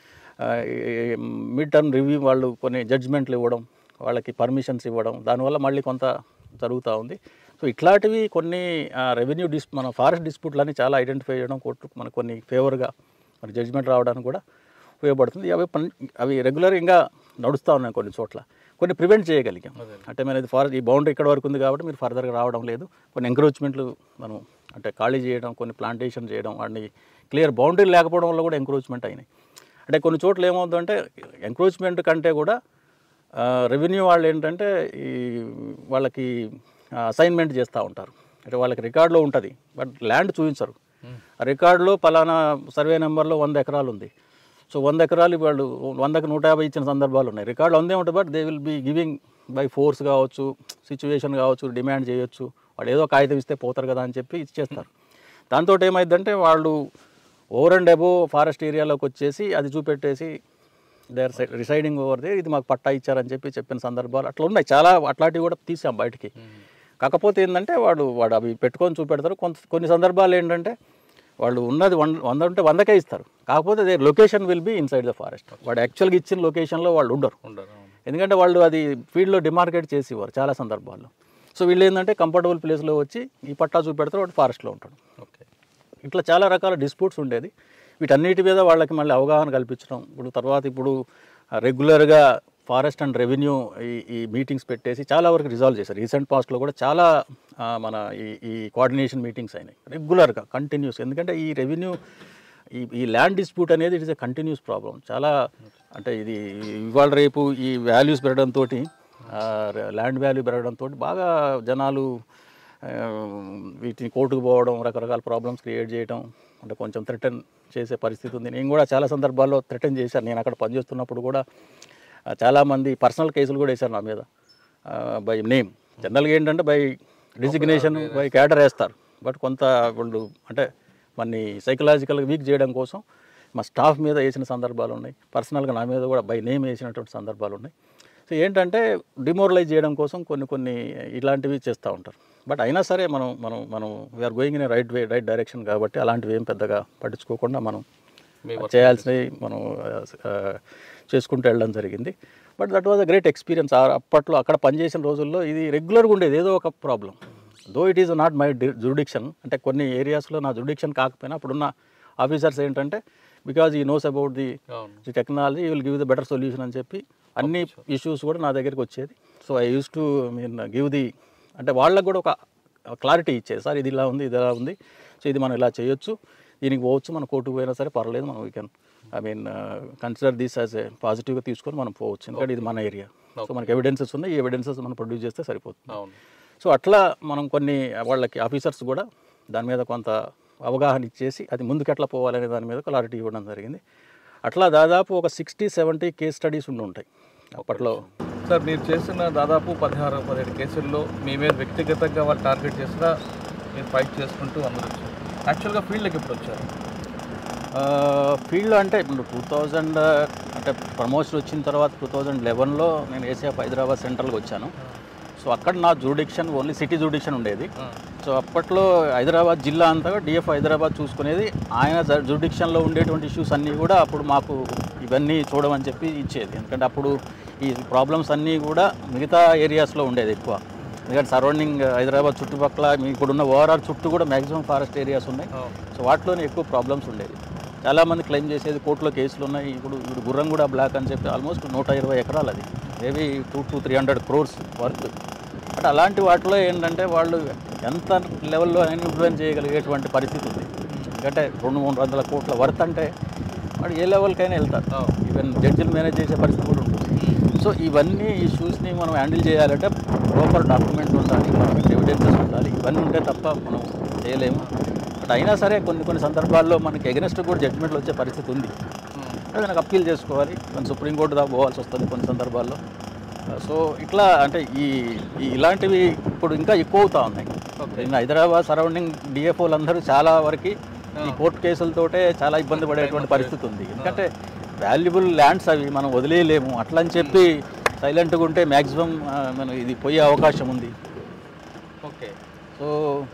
మిడ్ టర్మ్ రివ్యూ వాళ్ళు కొన్ని జడ్జ్మెంట్లు ఇవ్వడం వాళ్ళకి పర్మిషన్స్ ఇవ్వడం దానివల్ల మళ్ళీ కొంత జరుగుతూ ఉంది సో ఇట్లాంటివి కొన్ని రెవెన్యూ డిస్ మన ఫారెస్ట్ డిస్ప్యూట్లని చాలా ఐడెంటిఫై చేయడం కోర్టు మనకు కొన్ని ఫేవర్గా మరి జడ్జ్మెంట్ రావడానికి కూడా ఉపయోగపడుతుంది అవి పని అవి రెగ్యులర్ ఇంకా నడుస్తూ ఉన్నాయి కొన్ని చోట్ల కొన్ని ప్రివెంట్ చేయగలిగాం అంటే మన ఇది ఫారెస్ట్ ఈ బౌండరీ ఇక్కడ వరకు ఉంది కాబట్టి మీరు ఫర్దర్గా రావడం లేదు కొన్ని ఎంక్రోచ్మెంట్లు మనం అంటే ఖాళీ చేయడం కొన్ని ప్లాంటేషన్ చేయడం వాటిని క్లియర్ బౌండరీ లేకపోవడం వల్ల కూడా ఎంక్రోచ్మెంట్ అయినాయి అంటే కొన్ని చోట్ల ఏమవుతుందంటే ఎంక్రోచ్మెంట్ కంటే కూడా రెవెన్యూ వాళ్ళు ఏంటంటే ఈ వాళ్ళకి అసైన్మెంట్ చేస్తూ ఉంటారు అంటే వాళ్ళకి రికార్డులో ఉంటుంది బట్ ల్యాండ్ చూపించరు ఆ రికార్డులో పలానా సర్వే నెంబర్లో వంద ఎకరాలు ఉంది సో వంద ఎకరాలు వాళ్ళు వందకు నూట యాభై ఇచ్చిన సందర్భాలు ఉన్నాయి రికార్డు వందే ఉంటుంది but they will be giving by force కావచ్చు సిచ్యువేషన్ కావచ్చు డిమాండ్ చేయొచ్చు వాళ్ళు ఏదో కాగితం ఇస్తే పోతారు కదా అని చెప్పి ఇచ్చేస్తారు దాంతో ఏమైందంటే వాళ్ళు ఓవర్ అండ్ అబోవ్ ఫారెస్ట్ ఏరియాలోకి వచ్చేసి అది చూపెట్టేసి they are residing over they ఇది మాకు పట్టా ఇచ్చారని చెప్పి చెప్పిన సందర్భాలు అట్లా ఉన్నాయి చాలా అట్లాంటివి కూడా తీసాం బయటికి కాకపోతే ఏంటంటే వాడు వాడు అవి పెట్టుకొని చూపెడతారు కొంత కొన్ని సందర్భాలు ఏంటంటే వాళ్ళు ఉన్నది వన్ వంద ఉంటే వందకే ఇస్తారు కాకపోతే they location will be inside the forest వాడు యాక్చువల్గా ఇచ్చిన లొకేషన్లో వాళ్ళు ఉండరు ఉండరు అవును. ఎందుకంటే వాళ్ళు అది ఫీల్డ్లో డిమార్కెట్ చేసి ఇవ్వరు చాలా సందర్భాల్లో సో వీళ్ళు ఏంటంటే కంఫర్టబుల్ ప్లేస్లో వచ్చి ఈ పట్టా చూపెడతారు వాడు ఫారెస్ట్లో ఉంటాడు ఓకే ఇట్లా చాలా రకాల డిస్ప్యూట్స్ ఉండేది వీటన్నిటి మీద వాళ్ళకి మళ్ళీ అవగాహన కల్పించడం ఇప్పుడు తర్వాత ఇప్పుడు రెగ్యులర్గా ఫారెస్ట్ అండ్ రెవెన్యూ ఈ ఈ మీటింగ్స్ పెట్టేసి చాలా వరకు రిజాల్వ్ చేశారు రీసెంట్ పాస్ట్లో కూడా చాలా ఆ, మన ఈ ఈ కోఆర్డినేషన్ మీటింగ్స్ అయినాయి రెగ్యులర్గా కంటిన్యూస్ ఎందుకంటే ఈ రెవెన్యూ ఈ ఈ ల్యాండ్ డిస్ప్యూట్ అనేది it is a continuous problem చాలా అంటే ఇది ఇవాళ రేపు ఈ వాల్యూస్ పెరగడంతో ల్యాండ్ వాల్యూ పెరగడంతో బాగా జనాలు ఆ, వీటిని కోర్టుకు పోవడం రకరకాల ప్రాబ్లమ్స్ క్రియేట్ చేయడం అంటే కొంచెం థ్రెటన్ చేసే పరిస్థితి ఉంది నేను కూడా చాలా సందర్భాల్లో థ్రెటన్ చేశాను నేను అక్కడ పనిచేస్తున్నప్పుడు కూడా ఆ, చాలామంది పర్సనల్ కేసులు కూడా వేశారు నా మీద బై నేమ్ జనరల్గా ఏంటంటే బై డిజిగ్నేషన్ బై క్యాడర్ వేస్తారు బట్ కొంత వాళ్ళు అంటే మన సైకలాజికల్గా వీక్ చేయడం కోసం మా స్టాఫ్ మీద వేసిన సందర్భాలు ఉన్నాయి పర్సనల్గా నా మీద కూడా బై నేమ్ వేసినటువంటి సందర్భాలు ఉన్నాయి సో ఏంటంటే డిమోరలైజ్ చేయడం కోసం కొన్ని కొన్ని ఇలాంటివి చేస్తూ ఉంటారు బట్ అయినా సరే మనం మనం మనం we're going in right way right direction కాబట్టి అలాంటివి ఏం పెద్దగా పట్టించుకోకుండా మనం చేయాల్సినవి మనం ఆ, చేసుకుంటూ వెళ్ళడం జరిగింది but that was a great experience అప్పట్లో అక్కడ పనిచేసిన రోజుల్లో ఇది రెగ్యులర్గా ఉండేది ఏదో ఒక problem though it is not my jurisdiction అంటే కొన్ని ఏరియాస్లో నా జుడిక్షన్ కాకపోయినా అప్పుడున్న ఆఫీసర్స్ ఏంటంటే బికాజ్ ఈ నోస్ అబౌట్ ది అవును the technology will give the better solution అని చెప్పి అన్ని ఇష్యూస్ కూడా నా దగ్గరికి వచ్చేది so I use to mean give the అంటే వాళ్ళకు కూడా ఒక క్లారిటీ ఇచ్చేది సార్ ఇది ఇలా ఉంది ఇది ఇలా ఉంది సో ఇది మనం ఇలా చేయొచ్చు దీనికి పోవచ్చు మనం కోర్టుకు పోయినా సరే పర్లేదు మనం we can I mean consider this as a పాజిటివ్గా తీసుకొని మనం పోవచ్చు ఎందుకంటే ఇది మన ఏరియా సో మనకి ఎవిడెన్సెస్ ఉన్నాయి ఈ ఎవిడెన్సెస్ మనం ప్రొడ్యూస్ చేస్తే సరిపోతుంది అవును సో అట్లా మనం కొన్ని వాళ్ళకి ఆఫీసర్స్ కూడా దాని మీద కొంత అవగాహన ఇచ్చేసి అది ముందుకు ఎట్లా పోవాలనే దాని మీద క్లారిటీ ఇవ్వడం జరిగింది అట్లా దాదాపు ఒక సిక్స్టీ సెవెంటీ కేస్ స్టడీస్ ఉండి ఉంటాయి అప్పట్లో సార్ మీరు చేసిన దాదాపు పదహారు పదిహేడు కేసుల్లో మీ మీద వ్యక్తిగతంగా వాళ్ళు టార్గెట్ చేసినా మీరు ఫైట్ చేసుకుంటూ అందరూ వచ్చారు యాక్చువల్గా ఫీల్డ్కి ఎప్పుడు వచ్చారు ఫీల్డ్లో అంటే ఇప్పుడు టూ థౌజండ్ అంటే ప్రమోషన్ వచ్చిన తర్వాత టూ థౌజండ్ లెవెన్లో నేను ఏసీఎఫ్ హైదరాబాద్ సెంట్రల్కి వచ్చాను సో అక్కడ నా జూడిక్షన్ ఓన్లీ సిటీ జూడిక్షన్ ఉండేది సో అప్పట్లో హైదరాబాద్ జిల్లా అంతా డిఎఫ్ హైదరాబాద్ చూసుకునేది ఆయన జుడిక్షన్లో ఉండేటువంటి ఇష్యూస్ అన్నీ కూడా అప్పుడు మాకు ఇవన్నీ చూడమని చెప్పి ఇచ్చేది ఎందుకంటే అప్పుడు ఈ ప్రాబ్లమ్స్ అన్నీ కూడా మిగతా ఏరియాస్లో ఉండేది ఎక్కువ ఎందుకంటే సరౌండింగ్ హైదరాబాద్ చుట్టుపక్కల మీ ఇప్పుడున్న ఓఆర్ఆర్ చుట్టూ కూడా మ్యాక్సిమం ఫారెస్ట్ ఏరియాస్ ఉన్నాయి సో వాటిలోనే ఎక్కువ ప్రాబ్లమ్స్ ఉండేది చాలామంది క్లెయిమ్ చేసేది కోర్టులో కేసులు ఉన్నాయి ఇప్పుడు ఇప్పుడు గుర్రంగూడ బ్లాక్ అని చెప్పి ఆల్మోస్ట్ నూట ఇరవై ఎకరాలు అది maybe two to three hundred crores worth but అలాంటి వాటిలో ఏంటంటే వాళ్ళు ఎంత లెవెల్లో అయినా ఇన్ఫ్లుయెన్స్ చేయగలిగేటువంటి పరిస్థితి ఉంది ఎందుకంటే రెండు మూడు వందల కోట్ల వర్త్ అంటే వాడు ఏ లెవెల్కైనా వెళ్తారు ఈవెన్ జడ్జిలు మేనేజ్ చేసే పరిస్థితి కూడా ఉంటుంది సో ఇవన్నీ ఇష్యూస్ని మనం హ్యాండిల్ చేయాలంటే ప్రాపర్ డాక్యుమెంట్స్ ఉండాలి పర్ఫెక్ట్ ఎవిడెన్సెస్ ఉండాలి ఇవన్నీ ఉంటే తప్ప మనం చేయలేము బట్ అయినా సరే కొన్ని కొన్ని సందర్భాల్లో మనకి ఎగనెస్ట్ కూడా జడ్జిమెంట్లు వచ్చే పరిస్థితి ఉంది అది నాకు అప్పీల్ చేసుకోవాలి కొన్ని సుప్రీంకోర్టు దాకా పోవాల్సి వస్తుంది కొన్ని సందర్భాల్లో సో ఇట్లా అంటే ఈ ఈ ఇలాంటివి ఇప్పుడు ఇంకా ఎక్కువ అవుతా ఉన్నాయి నేను హైదరాబాద్ సరౌండింగ్ డిఎఫ్ఓలు అందరూ చాలా వరకు ఈ కోర్టు కేసులతోటే చాలా ఇబ్బంది పడేటువంటి పరిస్థితి ఉంది ఎందుకంటే వాల్యుబుల్ ల్యాండ్స్ అవి మనం వదిలేయలేము అట్లా అని చెప్పి సైలెంట్గా ఉంటే మ్యాక్సిమం మనం ఇది పోయే అవకాశం ఉంది ఓకే సో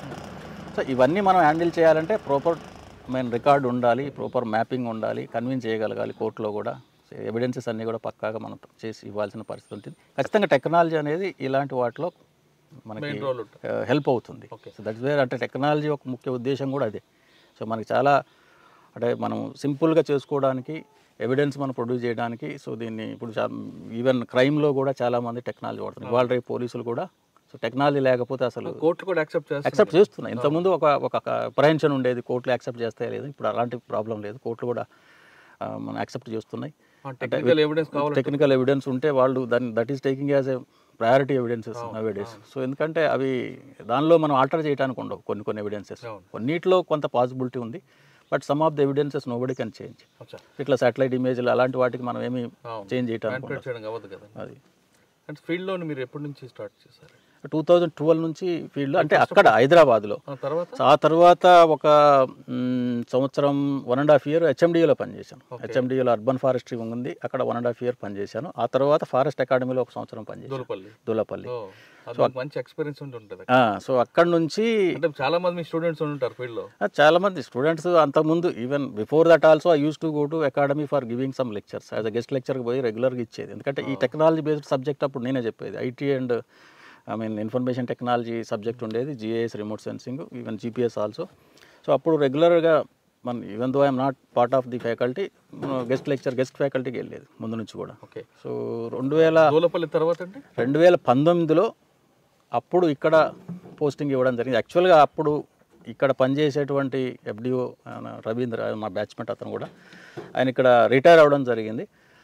సో ఇవన్నీ మనం హ్యాండిల్ చేయాలంటే ప్రాపర్ మెయిన్ రికార్డ్ ఉండాలి ప్రాపర్ మ్యాపింగ్ ఉండాలి కన్విన్స్ చేయగలగాలి కోర్టులో కూడా ఎవిడెన్సెస్ అన్నీ కూడా పక్కాగా మనం చేసి ఇవ్వాల్సిన పరిస్థితి ఉంటుంది ఖచ్చితంగా టెక్నాలజీ అనేది ఇలాంటి వాటిలో మనకి మెయిన్ రోల్ ఉంటుంది హెల్ప్ అవుతుంది Okay. సో దట్స్ వేర్ అంటే టెక్నాలజీ ఒక ముఖ్య ఉద్దేశం కూడా అదే సో మనకి చాలా అంటే మనం సింపుల్గా చేసుకోవడానికి ఎవిడెన్స్ మనం ప్రొడ్యూస్ చేయడానికి సో దీన్ని ఇప్పుడు ఈవెన్ క్రైమ్లో కూడా చాలామంది టెక్నాలజీ వాడుతున్నారు ఇవాళ రేపు పోలీసులు కూడా సో టెక్నాలజీ లేకపోతే అసలు కోర్టు కూడా యాక్సెప్ట్ చేస్తారు యాక్సెప్ట్ చేస్తున్నాయి ఇంతకుముందు ఒక ఒక అప్రహెన్షన్ ఉండేది కోర్టులు యాక్సెప్ట్ చేస్తే లేదు ఇప్పుడు అలాంటి ప్రాబ్లం లేదు కోర్టులు కూడా ఆ, మనం యాక్సెప్ట్ చేస్తున్నాయి టెక్నికల్ ఎవిడెన్స్ కావాలి టెక్నికల్ ఎవిడెన్స్ ఉంటే వాళ్ళు దాన్ని that is taking as a priority evidences nowadays so ఎందుకంటే అవి దానిలో మనం ఆల్టర్ చేయడానికి ఉండవు కొన్ని కొన్ని ఎవిడెన్సెస్ అవును. కొన్నిట్లో కొంత పాసిబిలిటీ ఉంది but some of the evidences nobody can change అచ్చా ఇట్లా సాటిలైట్ ఇమేజ్లు అలాంటి వాటికి మనం ఏమి అవును. చేంజ్ చేయడానికి మ్యానిపులేట్ చేయడం అవ్వదు కదా అది అంటే ఫీల్డ్లో మీరు ఎప్పటి నుంచి స్టార్ట్ చేశారు టూ థౌజండ్ ట్వెల్వ్ నుంచి ఫీల్డ్ అంటే అక్కడ హైదరాబాద్లో ఆ తర్వాత సో ఆ తర్వాత ఒక మ్, సంవత్సరం వన్ అండ్ హాఫ్ ఇయర్ హెచ్ఎండిఏలో పనిచేశాను హెచ్ఎండిఏలో అర్బన్ ఫారెస్ట్రీ ఉంది అక్కడ వన్ అండ్ హాఫ్ ఇయర్ పనిచేశాను ఆ తర్వాత ఫారెస్ట్ అకాడమీలో ఒక సంవత్సరం పనిచేశాను దూలపల్లి దూలపల్లి ఓ అది ఒక మంచి ఎక్స్పీరియన్స్ ఉండి ఉంటుంది ఆ, సో అక్కడ నుంచి అంటే చాలా మంది మీ స్టూడెంట్స్ ఉంటారు ఫీల్డ్ లో ఆ, చాలా మంది స్టూడెంట్స్ అంతకుముందు even before that also I use to go to academy for giving some lectures as a guest లెక్చర్కి పోయి రెగ్యులర్గా ఇచ్చేది ఎందుకంటే ఈ టెక్నాలజీ బేస్డ్ సబ్జెక్ట్ అప్పుడు నేనే చెప్పేది IT and I mean information technology subject ఉండేది GIS remote sensing even GPS also so అప్పుడు రెగ్యులర్గా మన even though I'm not part of the faculty guest lecture guest ఫ్యాకల్టీకి వెళ్ళేది ముందు నుంచి కూడా ఓకే సో రెండు వేల దూలపల్లి తర్వాత అండి రెండు వేల పంతొమ్మిదిలో అప్పుడు ఇక్కడ పోస్టింగ్ ఇవ్వడం జరిగింది యాక్చువల్గా అప్పుడు ఇక్కడ పనిచేసేటువంటి ఎఫ్డిఓ రవీంద్ర మా బ్యాచ్మెంట్ అతను కూడా ఆయన ఇక్కడ రిటైర్ అవ్వడం జరిగింది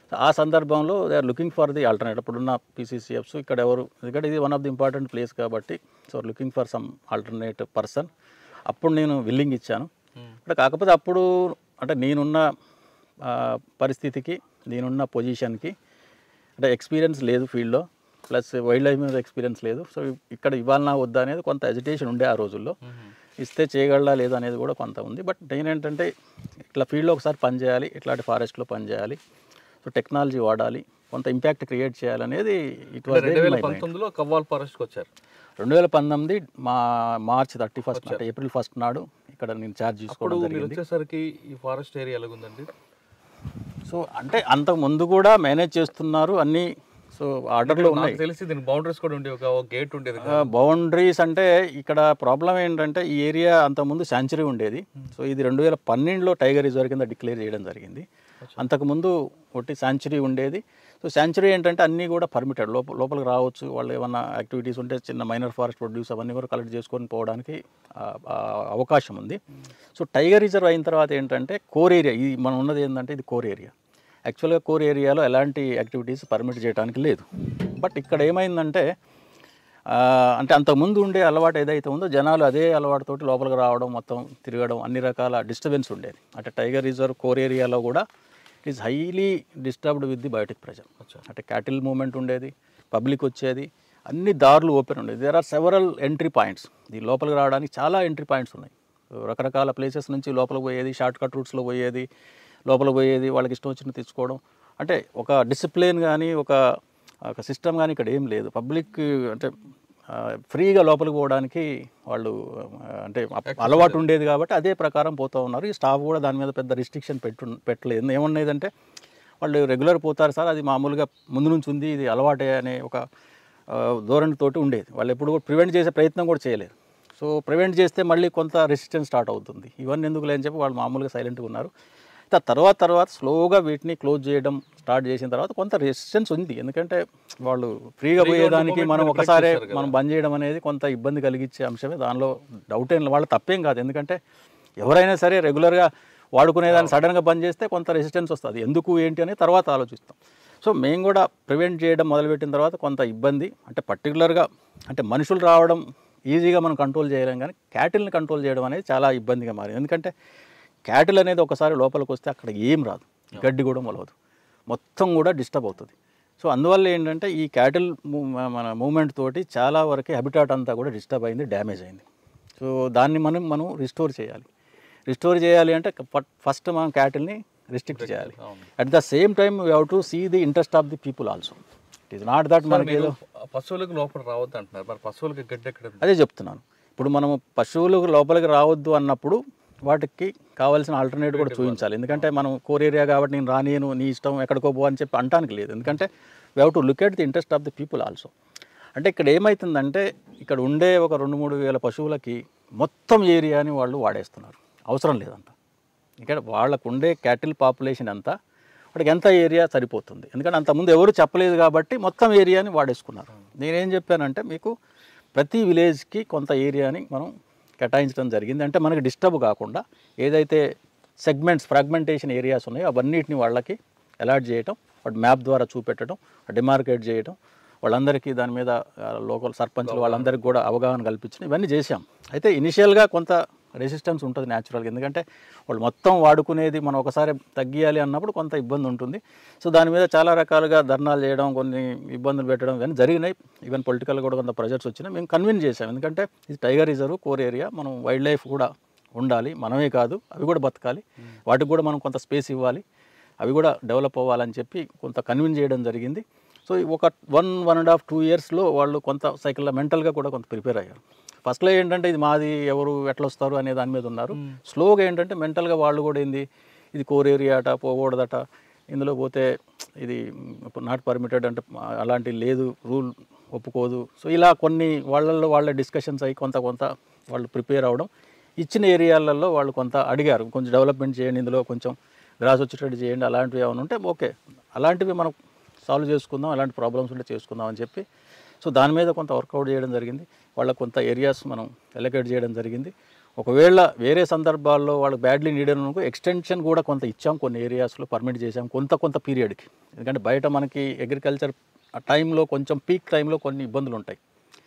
ఆ సందర్భంలో they are looking for the alternate ఇప్పుడున్న పీసీసీఎఫ్స్ ఇక్కడ ఎవరు ఎందుకంటే ఇది one of the important place కాబట్టి so looking for some alternate person అప్పుడు నేను విల్లింగ్ ఇచ్చాను అంటే కాకపోతే అప్పుడు అంటే నేనున్న ఆ, పరిస్థితికి నేనున్న పొజిషన్కి అంటే ఎక్స్పీరియన్స్ లేదు ఫీల్డ్లో ప్లస్ వైల్డ్ లైఫ్ మీద ఎక్స్పీరియన్స్ లేదు సో ఇక్కడ ఇవ్వాలన్నా వద్దా అనేది కొంత ఎజిటేషన్ ఉండే ఆ రోజుల్లో ఇస్తే చేయగలడా లేదా అనేది కూడా కొంత ఉంది బట్ నేనేంటంటే ఇట్లా ఫీల్డ్లో ఒకసారి పని చేయాలి ఇట్లాంటి ఫారెస్ట్లో పని చేయాలి సో టెక్నాలజీ వాడాలి కొంత ఇంపాక్ట్ క్రియేట్ చేయాలనేది ఇట్ వాజ్ రెండు వేల పంతొమ్మిదిలో కవ్వాల్ ఫారెస్ట్కి వచ్చారు రెండు వేల పంతొమ్మిది మా మార్చ్ థర్టీ ఫస్ట్ అంటే ఏప్రిల్ ఫస్ట్ నాడు ఇక్కడ నేను ఛార్జ్ ఇప్పుడు తీసుకోవడం మీరు జరిగింది వచ్చేసరికి ఈ ఫారెస్ట్ ఏరియా ఎలాగుందండి సో అంటే అంతకు ముందు కూడా మేనేజ్ చేస్తున్నారు అన్నీ సో ఆర్డర్లో ఉన్నాయి నాకు తెలిసి దీనికి బౌండరీస్ కూడా ఉండే ఒక గేట్ ఉండేది బౌండరీస్ అంటే ఇక్కడ ప్రాబ్లం ఏంటంటే ఈ ఏరియా అంతకుముందు శాంచురీ ఉండేది సో ఇది రెండు వేల పన్నెండులో టైగర్ రిజర్వ్ కింద డిక్లేర్ చేయడం జరిగింది అంతకుముందు ఒకటి శాంచురీ ఉండేది సో శాంచురీ ఏంటంటే అన్నీ కూడా పర్మిటెడ్ లోప లోపలికి రావచ్చు వాళ్ళు ఏమన్నా యాక్టివిటీస్ ఉంటే చిన్న మైనర్ ఫారెస్ట్ ప్రొడ్యూస్ అవన్నీ కూడా కలెక్ట్ చేసుకొని పోవడానికి ఆ, ఆ, అవకాశం ఉంది సో టైగర్ రిజర్వ్ అయిన తర్వాత ఏంటంటే కోర్ ఏరియా ఇది మనం ఉన్నది ఏంటంటే ఇది కోర్ ఏరియా యాక్చువల్గా కోర్ ఏరియాలో ఎలాంటి యాక్టివిటీస్ పర్మిట్ చేయడానికి లేదు బట్ ఇక్కడ ఏమైందంటే ఆ, అంటే అంతకుముందు ఉండే అలవాటు ఏదైతే ఉందో జనాలు అదే అలవాటుతోటి లోపలికి రావడం మొత్తం తిరగడం అన్ని రకాల డిస్టర్బెన్స్ ఉండేది అంటే టైగర్ రిజర్వ్ కోర్ ఏరియాలో కూడా it is highly disturbed with the biotic pressure అంటే క్యాటిల్ మూమెంట్ ఉండేది పబ్లిక్ వచ్చేది అన్ని దారులు ఓపెన్ ఉండేది there are several entry points ఈ లోపలికి రావడానికి చాలా ఎంట్రీ పాయింట్స్ ఉన్నాయి రకరకాల ప్లేసెస్ నుంచి లోపలికి పోయేది షార్ట్ కట్ రూట్స్లో పోయేది లోపలికి పోయేది వాళ్ళకి ఇష్టం వచ్చిన తెచ్చుకోవడం అంటే ఒక డిసిప్లిన్ కానీ ఒక ఒక సిస్టమ్ కానీ ఇక్కడ ఏం లేదు పబ్లిక్ అంటే ఆ, ఫ్రీగా లోపలికి పోవడానికి వాళ్ళు ఆ, అంటే అప్- అలవాటు ఉండేది కాబట్టి అదే ప్రకారం పోతూ ఉన్నారు ఈ స్టాఫ్ కూడా దాని మీద పెద్ద రిస్ట్రిక్షన్ పెట్టు పెట్టలేదు ఏమన్నదంటే వాళ్ళు రెగ్యులర్ పోతారు సార్ అది మామూలుగా ముందు నుంచి ఉంది ఇది అలవాటే అనే ఒక ఆ, ధోరణితోటి ఉండేది వాళ్ళు ఎప్పుడు కూడా ప్రివెంట్ చేసే ప్రయత్నం కూడా చేయలేరు సో ప్రివెంట్ చేస్తే మళ్ళీ కొంత రెసిస్టెన్స్ స్టార్ట్ అవుతుంది ఇవన్నీ ఎందుకు లేని చెప్పి వాళ్ళు మామూలుగా సైలెంట్గా ఉన్నారు త- తర్వాత తర్వాత స్లోగా వీటిని క్లోజ్ చేయడం స్టార్ట్ చేసిన తర్వాత కొంత రెసిస్టెన్స్ ఉంది ఎందుకంటే వాళ్ళు ఫ్రీగా పోయేదానికి మనం ఒకసారి మనం బంద్ చేయడం అనేది కొంత ఇబ్బంది కలిగించే అంశమే దానిలో డౌట్ ఏం వాళ్ళ తప్పేం కాదు ఎందుకంటే ఎవరైనా సరే రెగ్యులర్గా వాడుకునేదాన్ని సడన్గా బంద్ చేస్తే కొంత రెసిస్టెన్స్ వస్తుంది ఎందుకు ఏంటి అనేది తర్వాత ఆలోచిస్తాం సో మేము కూడా ప్రివెంట్ చేయడం మొదలుపెట్టిన తర్వాత కొంత ఇబ్బంది అంటే పర్టికులర్గా అంటే మనుషులు రావడం ఈజీగా మనం కంట్రోల్ చేయలేం కానీ క్యాటిల్ని కంట్రోల్ చేయడం అనేది చాలా ఇబ్బందిగా మారింది ఎందుకంటే క్యాటిల్ అనేది ఒకసారి లోపలికి వస్తే అక్కడ ఏం రాదు గడ్డి కూడా మొలవదు మొత్తం కూడా డిస్టర్బ్ అవుతుంది సో అందువల్ల ఏంటంటే ఈ క్యాటిల్ మన మూమెంట్ తోటి చాలా వరకు హ్యాబిటాట్ అంతా కూడా డిస్టర్బ్ అయింది డ్యామేజ్ అయింది సో దాన్ని మనం మనం రిస్టోర్ చేయాలి రిస్టోర్ చేయాలి అంటే ఫస్ట్ మనం క్యాటిల్ని రిస్ట్రిక్ట్ చేయాలి at the same time we have to see the interest of the people also it is not that మనకి ఏదో పశువులకు లోపల రావద్దు అంటున్నారు మరి పశువులకి గడ్డి ఎక్కడ ఉంది? అదే చెప్తున్నాను ఇప్పుడు మనము పశువులు లోపలికి రావద్దు అన్నప్పుడు వాటికి కావాల్సిన ఆల్టర్నేటివ్ కూడా చూపించాలి ఎందుకంటే మనం కోర్ ఏరియా కాబట్టి నేను రానియను నీ ఇష్టం ఎక్కడికో పో అని చెప్పి అంటానికి లేదు ఎందుకంటే we have to look at the interest of the people also అంటే ఇక్కడ ఏమవుతుందంటే ఇక్కడ ఉండే ఒక రెండు మూడు వేల పశువులకి మొత్తం ఏరియాని వాళ్ళు వాడేస్తున్నారు అవసరం లేదంత ఇక్కడ వాళ్ళకు ఉండే క్యాటిల్ పాపులేషన్ అంతా వాడికి ఎంత ఏరియా సరిపోతుంది ఎందుకంటే అంతకుముందు ఎవరు చెప్పలేదు కాబట్టి మొత్తం ఏరియాని వాడేసుకున్నారు నేనేం చెప్పానంటే మీకు ప్రతి విలేజ్కి కొంత ఏరియాని మనం కేటాయించడం జరిగింది అంటే మనకి డిస్టర్బ్ కాకుండా ఏదైతే సెగ్మెంట్స్ ఫ్రాగ్మెంటేషన్ ఏరియాస్ ఉన్నాయో అవన్నిటిని వాళ్ళకి అలాట్ చేయటం వాటి మ్యాప్ ద్వారా చూపెట్టడం డిమార్కేట్ చేయడం వాళ్ళందరికీ దాని మీద లోకల్ సర్పంచ్లు వాళ్ళందరికీ కూడా అవగాహన కల్పించడం ఇవన్నీ చేశాం అయితే ఇనిషియల్గా కొంత రెసిస్టెన్స్ ఉంటుంది న్యాచురల్గా ఎందుకంటే వాళ్ళు మొత్తం వాడుకునేది మనం ఒకసారి తగ్గియాలి అన్నప్పుడు కొంత ఇబ్బంది ఉంటుంది సో దాని మీద చాలా రకాలుగా ధర్నాలు చేయడం కొన్ని ఇబ్బందులు పెట్టడం ఇవన్నీ జరిగినాయి ఈవెన్ పొలిటికల్ కూడా కొంత ప్రెజర్స్ వచ్చినాయి మేము కన్విన్స్ చేసాం ఎందుకంటే ఇది టైగర్ రిజర్వ్ కోర్ ఏరియా మనం వైల్డ్ లైఫ్ కూడా ఉండాలి మనమే కాదు అవి కూడా బతకాలి వాటికి కూడా మనం కొంత స్పేస్ ఇవ్వాలి అవి కూడా డెవలప్ అవ్వాలని చెప్పి కొంత కన్విన్స్ చేయడం జరిగింది సో ఒక one one and half two ఇయర్స్లో వాళ్ళు కొంత సైకిల్లో మెంటల్గా కూడా కొంత ప్రిపేర్ అయ్యారు ఫస్ట్లో ఏంటంటే ఇది మాది ఎవరు ఎట్లా వస్తారు అనే దాని మీద ఉన్నారు స్లోగా ఏంటంటే మెంటల్గా వాళ్ళు కూడా ఏంది ఇది కోర్ ఏరియా అట పోకూడదట ఇందులో పోతే ఇది నాట్ పర్మిటెడ్ అంటే అలాంటి లేదు రూల్ ఒప్పుకోదు సో ఇలా కొన్ని వాళ్ళల్లో వాళ్ళ డిస్కషన్స్ అయ్యి కొంత కొంత వాళ్ళు ప్రిపేర్ అవ్వడం ఇచ్చిన ఏరియాలలో వాళ్ళు కొంత అడిగారు కొంచెం డెవలప్మెంట్ చేయండి ఇందులో కొంచెం గ్రాస్ వచ్చేటట్టు చేయండి అలాంటివి ఏమైనా ఉంటే ఓకే అలాంటివి మనం సాల్వ్ చేసుకుందాం అలాంటి ప్రాబ్లమ్స్ ఉంటే చేసుకుందాం అని చెప్పి సో దాని మీద కొంత వర్కౌట్ చేయడం జరిగింది వాళ్ళకు కొంత ఏరియాస్ మనం ఎలకేట్ చేయడం జరిగింది ఒకవేళ వేరే సందర్భాల్లో వాళ్ళకి బ్యాడ్లీ నీడెడ్ అనుకో ఎక్స్టెన్షన్ కూడా కొంత ఇచ్చాం కొన్ని ఏరియాస్లో పర్మిట్ చేసాం కొంత కొంత పీరియడ్కి ఎందుకంటే బయట మనకి అగ్రికల్చర్ ఆ టైంలో కొంచెం పీక్ టైంలో కొన్ని ఇబ్బందులు ఉంటాయి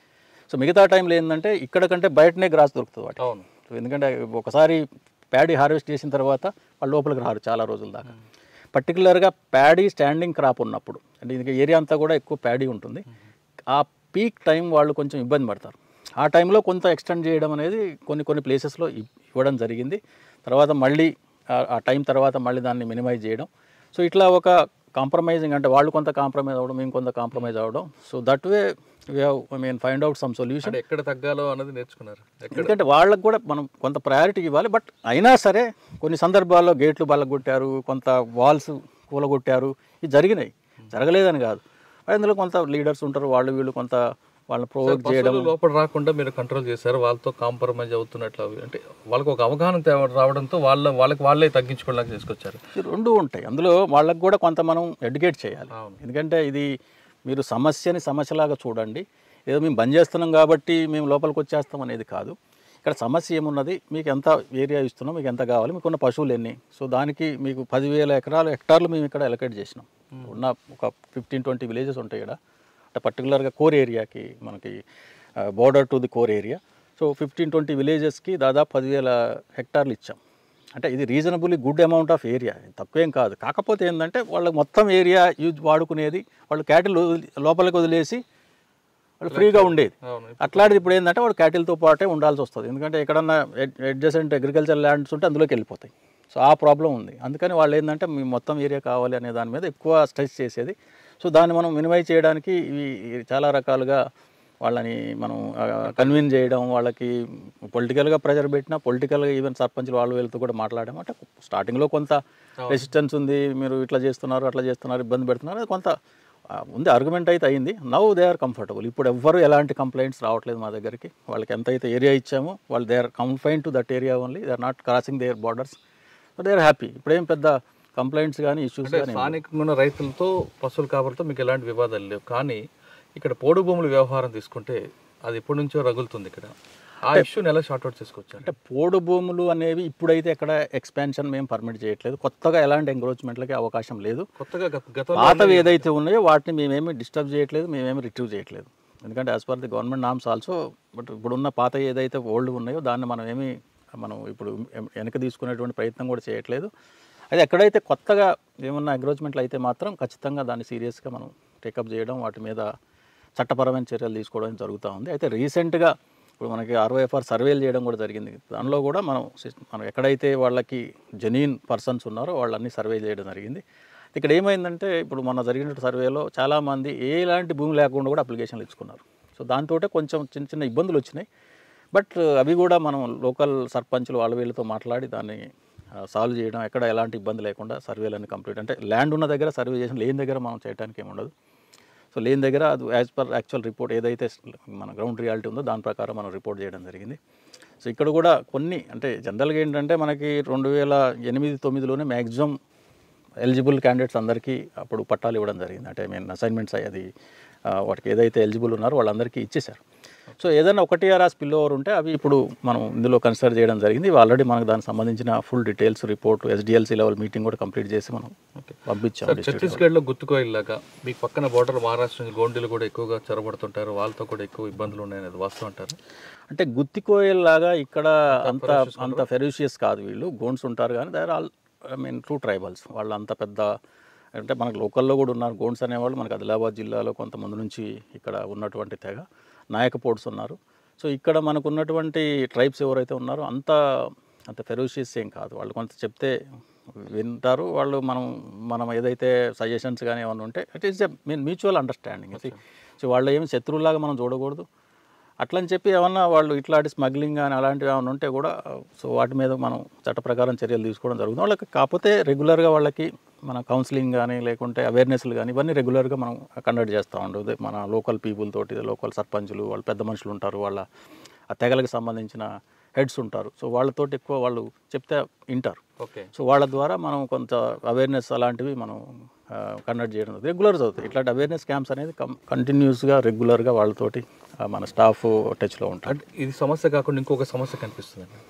సో మిగతా టైంలో ఏంటంటే ఇక్కడ కంటే బయటనే గ్రాస్ దొరుకుతుంది వాటి అవును సో ఎందుకంటే ఒకసారి ప్యాడీ హార్వెస్ట్ చేసిన తర్వాత వాళ్ళు లోపలికి రారు చాలా రోజుల దాకా పర్టికులర్గా ప్యాడీ స్టాండింగ్ క్రాప్ ఉన్నప్పుడు అంటే ఇది ఏరియా అంతా కూడా ఎక్కువ ప్యాడీ ఉంటుంది ఆ పీక్ టైం వాళ్ళు కొంచెం ఇబ్బంది పడతారు ఆ టైంలో కొంత ఎక్స్టెండ్ చేయడం అనేది కొన్ని కొన్ని ప్లేసెస్లో ఇవ్వడం జరిగింది తర్వాత మళ్ళీ ఆ- ఆ టైం తర్వాత మళ్ళీ దాన్ని మినిమైజ్ చేయడం సో ఇట్లా ఒక కాంప్రమైజింగ్ అంటే వాళ్ళు కొంత కాంప్రమైజ్ అవ్వడం మేము కొంత కాంప్రమైజ్ అవ్వడం so that way we I mean find out some solution అంటే ఎక్కడ తగ్గాలో అన్నది నేర్చుకున్నారు ఎక్కడ ఎందుకంటే వాళ్ళకు కూడా మనం కొంత ప్రయారిటీ ఇవ్వాలి బట్ అయినా సరే కొన్ని సందర్భాల్లో గేట్లు బలగొట్టారు కొంత వాల్స్ కూలగొట్టారు ఇవి జరిగినాయి జరగలేదని కాదు అందులో కొంత లీడర్స్ ఉంటారు వాళ్ళు వీళ్ళు కొంత వాళ్ళని ప్రొవోక్ చేయడం పశువులు లోపల రాకుండా మీరు కంట్రోల్ చేశారు వాళ్ళతో కాంప్రమైజ్ అవుతున్నట్లు అవి అంటే వాళ్ళకి ఒక అవగాహన తేవ- రావడంతో వాళ్ళ వాళ్ళకి వాళ్ళే తగ్గించుకోవడానికి తీసుకొచ్చారు ఈ రెండు ఉంటాయి అందులో వాళ్ళకు కూడా కొంత మనం ఎడ్యుకేట్ చేయాలి అవును. ఎందుకంటే ఇది మీరు సమస్యని సమస్యలాగా చూడండి ఏదో మేము బంద్ చేస్తున్నాం కాబట్టి మేము లోపలికి వచ్చేస్తాం అనేది కాదు ఇక్కడ సమస్య ఏమున్నది మీకు ఎంత ఏరియా ఇస్తున్నాం మీకు ఎంత కావాలి మీకు ఉన్న పశువులు ఎన్ని సో దానికి మీకు పదివేల ఎకరాలు హెక్టార్లు మేము ఇక్కడ ఎలకేట్ చేసినాం ఉన్న ఒక ఫిఫ్టీన్ ట్వంటీ విలేజెస్ ఉంటాయి ఇక్కడ అంటే పర్టికులర్గా కోర్ ఏరియాకి మనకి border to the core area so fifteen twenty విలేజెస్కి దాదాపు పదివేల హెక్టార్లు ఇచ్చాం అంటే ఇది reasonably good amount of area తక్కువేం కాదు కాకపోతే ఏంటంటే వాళ్ళకి మొత్తం ఏరియా యూజ్ వాడుకునేది వాళ్ళు క్యాటిల్ లోపలికి వదిలేసి వాళ్ళు ఫ్రీగా ఉండేది అవును అట్లాంటిది ఇప్పుడు ఏంటంటే వాడు క్యాటిల్తో పాటే ఉండాల్సి వస్తుంది ఎందుకంటే ఎక్కడన్నా అడ్జసెంట్ అగ్రికల్చర్ ల్యాండ్స్ ఉంటే అందులోకి వెళ్ళిపోతాయి సో ఆ ప్రాబ్లం ఉంది అందుకని వాళ్ళు ఏంటంటే మీ మొత్తం ఏరియా కావాలి అనే దాని మీద ఎక్కువ స్ట్రెస్ చేసేది సో దాన్ని మనం మినిమైజ్ చేయడానికి ఇవి ఇవి చాలా రకాలుగా వాళ్ళని మనం కన్విన్స్ చేయడం వాళ్ళకి పొలిటికల్గా ప్రెజర్ పెట్టినా పొలిటికల్గా ఈవెన్ సర్పంచ్లు వాళ్ళు వీళ్ళతో కూడా మాట్లాడడం అంటే స్టార్టింగ్లో కొంత రెసిస్టెన్స్ ఉంది మీరు ఇట్లా చేస్తున్నారు అట్లా చేస్తున్నారు ఇబ్బంది పెడుతున్నారు అది కొంత ఆ, ఉంది ఆర్గ్యుమెంట్ అయితే అయింది నవ్ దే ఆర్ కంఫర్టబుల్ ఇప్పుడు ఎవ్వరు ఎలాంటి కంప్లైంట్స్ రావట్లేదు మా దగ్గరికి వాళ్ళకి ఎంత అయితే ఏరియా ఇచ్చామో వాళ్ళు they are confine to that area only they are not crossing their borders they are happy ఇప్పుడేం పెద్ద కంప్లైంట్స్ కానీ ఇష్యూస్ అంటే కానీ స్థానికంగా ఉన్న రైతులతో పశువుల కాపరితో మీకు ఎలాంటి వివాదాలు లేవు కానీ ఇక్కడ పోడు భూముల వ్యవహారం తీసుకుంటే అది ఎప్పటి నుంచో రగులుతుంది ఇక్కడ ఆ ఇష్యూని ఎలా షార్ట్అవుట్ చేసుకొచ్చారు అంటే పోడు భూములు అనేవి ఇప్పుడైతే ఎక్కడ ఎక్స్పాన్షన్ మేము పర్మిట్ చేయట్లేదు కొత్తగా ఎలాంటి ఎంక్రోచ్మెంట్లకి అవకాశం లేదు కొత్తగా గత- గతంలో పాతవి ఏదైతే ఉన్నాయో వాటిని మేమేమి డిస్టర్బ్ చేయట్లేదు మేమేమి రిట్రీవ్ చేయట్లేదు ఎందుకంటే as per the government norms also but ఇప్పుడున్న పాత ఏదైతే ఓల్డ్ ఉన్నాయో దాన్ని మనం ఏమి మనం ఇప్పుడు ఎం- వెనక తీసుకునేటువంటి ప్రయత్నం కూడా చేయట్లేదు అది ఎక్కడైతే కొత్తగా ఏమన్నా ఎంక్రోచ్మెంట్లు అయితే మాత్రం ఖచ్చితంగా దాన్ని సీరియస్గా మనం టేకప్ చేయడం వాటి మీద చట్టపరమైన చర్యలు తీసుకోవడం జరుగుతూ ఉంది అయితే రీసెంట్గా ఇప్పుడు మనకి ఆర్ఓఎఫ్ఆర్ సర్వేలు చేయడం కూడా జరిగింది దానిలో కూడా మనం సిస్- మనం ఎక్కడైతే వాళ్ళకి జెన్యున్ పర్సన్స్ ఉన్నారో వాళ్ళన్ని సర్వే చేయడం జరిగింది ఇక్కడ ఏమైందంటే ఇప్పుడు మన జరిగిన సర్వేలో చాలామంది ఎలాంటి భూమి లేకుండా కూడా అప్లికేషన్లు ఇచ్చుకున్నారు సో దాంతో కొంచెం చిన్న చిన్న ఇబ్బందులు వచ్చినాయి బట్ అవి కూడా మనం లోకల్ సర్పంచులు వాళ్ళ వీళ్ళతో మాట్లాడి దాన్ని సాల్వ్ చేయడం ఎక్కడ ఎలాంటి ఇబ్బంది లేకుండా సర్వేలన్నీ కంప్లీట్ అంటే ల్యాండ్ ఉన్న దగ్గర సర్వే చేసిన లేని దగ్గర మనం చేయడానికి ఏమి ఉండదు సో లేని దగ్గర అది యాజ్ పర్ యాక్చువల్ రిపోర్ట్ ఏదైతే మన గ్రౌండ్ రియాలిటీ ఉందో దాని ప్రకారం మనం రిపోర్ట్ చేయడం జరిగింది సో ఇక్కడ కూడా కొన్ని అంటే జనరల్గా ఏంటంటే మనకి రెండు వేల ఎనిమిది తొమ్మిదిలోనే మ్యాక్సిమం ఎలిజిబుల్ క్యాండిడేట్స్ అందరికీ అప్పుడు పట్టాలు ఇవ్వడం జరిగింది అంటే ఐ మీన్ అసైన్మెంట్స్ అది ఆ, వాటికి ఏదైతే ఎలిజిబుల్ ఉన్నారో వాళ్ళందరికీ ఇచ్చేశారు సో ఏదైనా ఒకటి ఆర్ ఆ స్పిల్ ఓవర్ ఉంటే అవి ఇప్పుడు మనం ఇందులో కన్సిడర్ చేయడం జరిగింది ఇవి ఆల్రెడీ మనకు దానికి సంబంధించిన full details report SDLC level meeting కూడా కంప్లీట్ చేసి మనం పంపించాం సార్ ఛత్తీస్గఢ్లో గుర్తుకోయిల్లాగా మీకు పక్కన బార్డర్ మహారాష్ట్ర నుంచి గోండీలు కూడా ఎక్కువగా చొరబడుతుంటారు వాళ్ళతో కూడా ఎక్కువ ఇబ్బందులు ఉన్నాయనేది వాస్తవం అంటారు అంటే గుత్తికోయల్ లాగా ఇక్కడ అంత అంత ఫెరోషియస్ కాదు వీళ్ళు గోన్స్ ఉంటారు కానీ they are all I mean true tribals వాళ్ళు అంత పెద్ద అంటే మనకు లోకల్లో కూడా ఉన్నారు గోన్స్ అనేవాళ్ళు మనకు ఆదిలాబాద్ జిల్లాలో కొంతమంది నుంచి ఇక్కడ ఉన్నటువంటి తెగ నాయకపోడ్స్ ఉన్నారు సో ఇక్కడ మనకు ఉన్నటువంటి ట్రైబ్స్ ఎవరైతే ఉన్నారో అంత అంత ఫెరోషియస్ ఏం కాదు వాళ్ళు కొంత చెప్తే వింటారు వాళ్ళు మనం మనం ఏదైతే సజెషన్స్ కానీ ఏమైనా ఉంటే it is a mean mutual understanding so వాళ్ళు ఏమి శత్రువులాగా మనం చూడకూడదు అట్లని చెప్పి ఏమన్నా వాళ్ళు ఇట్లాంటి స్మగ్లింగ్ కానీ అలాంటివి ఏమైనా ఉంటే కూడా సో వాటి మీద మనం చట్ట ప్రకారం చర్యలు తీసుకోవడం జరుగుతుంది వాళ్ళకి కాకపోతే రెగ్యులర్గా వాళ్ళకి మన కౌన్సిలింగ్ కానీ లేకుంటే అవేర్నెస్లు కానీ ఇవన్నీ రెగ్యులర్గా మనం కండక్ట్ చేస్తూ ఉండదు మన లోకల్ పీపుల్ తోటి లోకల్ సర్పంచులు వాళ్ళ పెద్ద మనుషులు ఉంటారు వాళ్ళ ఆ తెగలకు సంబంధించిన హెడ్స్ ఉంటారు సో వాళ్ళతోటి ఎక్కువ వాళ్ళు చెప్తే వింటారు ఓకే సో వాళ్ళ ద్వారా మనం కొంత అవేర్నెస్ అలాంటివి మనం కండక్ట్ చేయడం రెగ్యులర్ అవుతుంది ఇట్లాంటి అవేర్నెస్ క్యాంప్స్ అనేది కం కంటిన్యూస్గా రెగ్యులర్గా వాళ్ళతోటి ఆ, మన స్టాఫ్ టచ్లో ఉంటారు అంటే ఇది సమస్య కాకుండా ఇంకొక సమస్య కనిపిస్తుంది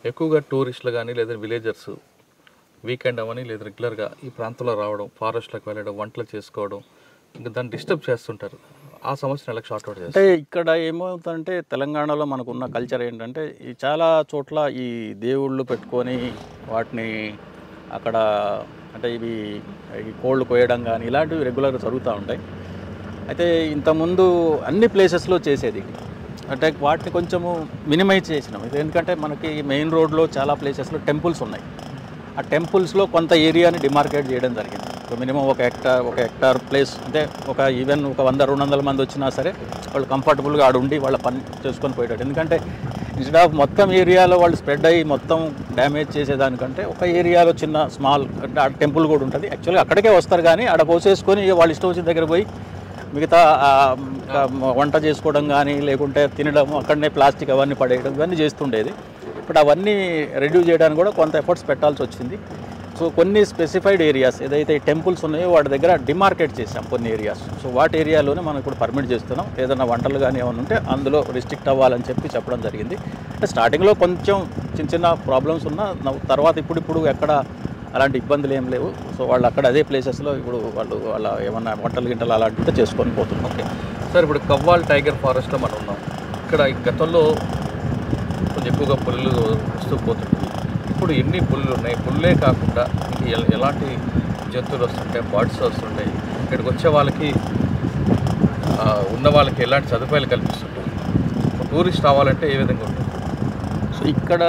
ఎక్కువగా టూరిస్టులు కానీ లేదా విలేజర్స్ వీకెండ్ అవని లేదా రెగ్యులర్గా ఈ ప్రాంతంలో రావడం ఫారెస్ట్లకు వెళ్ళడం వంటలు చేసుకోవడం ఇంకా దాన్ని డిస్టర్బ్ చేస్తుంటారు ఆ సమస్యను ఎలా షార్ట్ అవుట్ చేస్తారు అంటే ఇక్కడ ఏమవుతుందంటే తెలంగాణలో మనకున్న కల్చర్ ఏంటంటే ఈ చాలా చోట్ల ఈ దేవుళ్ళు పెట్టుకొని వాటిని అక్కడ అంటే ఇవి ఈ కోళ్ళు కోయడం కానీ ఇలాంటివి రెగ్యులర్గా జరుగుతూ ఉంటాయి అయితే ఇంతకుముందు అన్ని ప్లేసెస్లో చేసేది ఇది. అంటే వాటిని కొంచెము మినిమైజ్ చేసినాం ఇది ఎందుకంటే మనకి మెయిన్ రోడ్లో చాలా ప్లేసెస్లో టెంపుల్స్ ఉన్నాయి ఆ టెంపుల్స్లో కొంత ఏరియాని డిమార్కేట్ చేయడం జరిగింది సో మినిమం ఒక హెక్టార్ ఒక హెక్టార్ ప్లేస్ అంటే ఒక ఈవెన్ ఒక వంద రెండు వందల మంది వచ్చినా సరే వాళ్ళు కంఫర్టబుల్గా ఆడ ఉండి వాళ్ళ పని చేసుకొని పోయేటట్టు ఎందుకంటే ఇన్స్టెడ్ ఆఫ్ మొత్తం ఏరియాలో వాళ్ళు స్ప్రెడ్ అయ్యి మొత్తం డ్యామేజ్ చేసేదానికంటే ఒక ఏరియాలో చిన్న స్మాల్ అంటే ఆ టెంపుల్ కూడా ఉంటుంది యాక్చువల్గా అక్కడికే వస్తారు కానీ ఆడ కోసేసుకొని ఇక వాళ్ళు ఇష్టం వచ్చిన దగ్గర పోయి మిగతా ఆ, ఇంకా వంట చేసుకోవడం కానీ లేకుంటే తినడం అక్కడనే ప్లాస్టిక్ అవన్నీ పడేయడం ఇవన్నీ చేస్తుండేది ఇప్పుడు అవన్నీ రెడ్యూస్ చేయడానికి కూడా కొంత ఎఫర్ట్స్ పెట్టాల్సి వచ్చింది సో కొన్ని స్పెసిఫైడ్ ఏరియాస్ ఏదైతే టెంపుల్స్ ఉన్నాయో వాటి దగ్గర డిమార్కెట్ చేసాం కొన్ని ఏరియాస్ సో వాటి ఏరియాలోనే మనం ఇప్పుడు పర్మిట్ చేస్తున్నాం ఏదైనా వంటలు కానీ ఏమైనా ఉంటే అందులో రిస్ట్రిక్ట్ అవ్వాలని చెప్పి చెప్పడం జరిగింది అంటే స్టార్టింగ్లో కొంచెం చిన్న చిన్న ప్రాబ్లమ్స్ ఉన్నా నవ్వు తర్వాత ఇప్పుడు ఇప్పుడు ఎక్కడ అలాంటి ఇబ్బందులు ఏం లేవు సో వాళ్ళు అక్కడ అదే ప్లేసెస్లో ఇప్పుడు వాళ్ళు వాళ్ళ ఏమన్నా వంటలు గింటలు అలాంటివి ఉంటే చేసుకొని పోతున్నారు ఓకే సార్ ఇప్పుడు కవ్వాల్ టైగర్ ఫారెస్ట్లో మనం ఉన్నాం ఇక్కడ ఈ గతంలో కొంచెం ఎక్కువగా పులులు వస్తూ పోతుంది ఇప్పుడు ఎన్ని పులులు ఉన్నాయి పుల్లే కాకుండా ఇంక ఎల- ఎలాంటి జంతువులు వస్తుంటాయి బర్డ్స్ వస్తుంటాయి ఇక్కడికి వచ్చే వాళ్ళకి ఆ, ఉన్న వాళ్ళకి ఎలాంటి సదుపాయాలు కల్పిస్తుంటాయి టూరిస్ట్ రావాలంటే ఏ విధంగా ఉంటుంది సో ఇక్కడ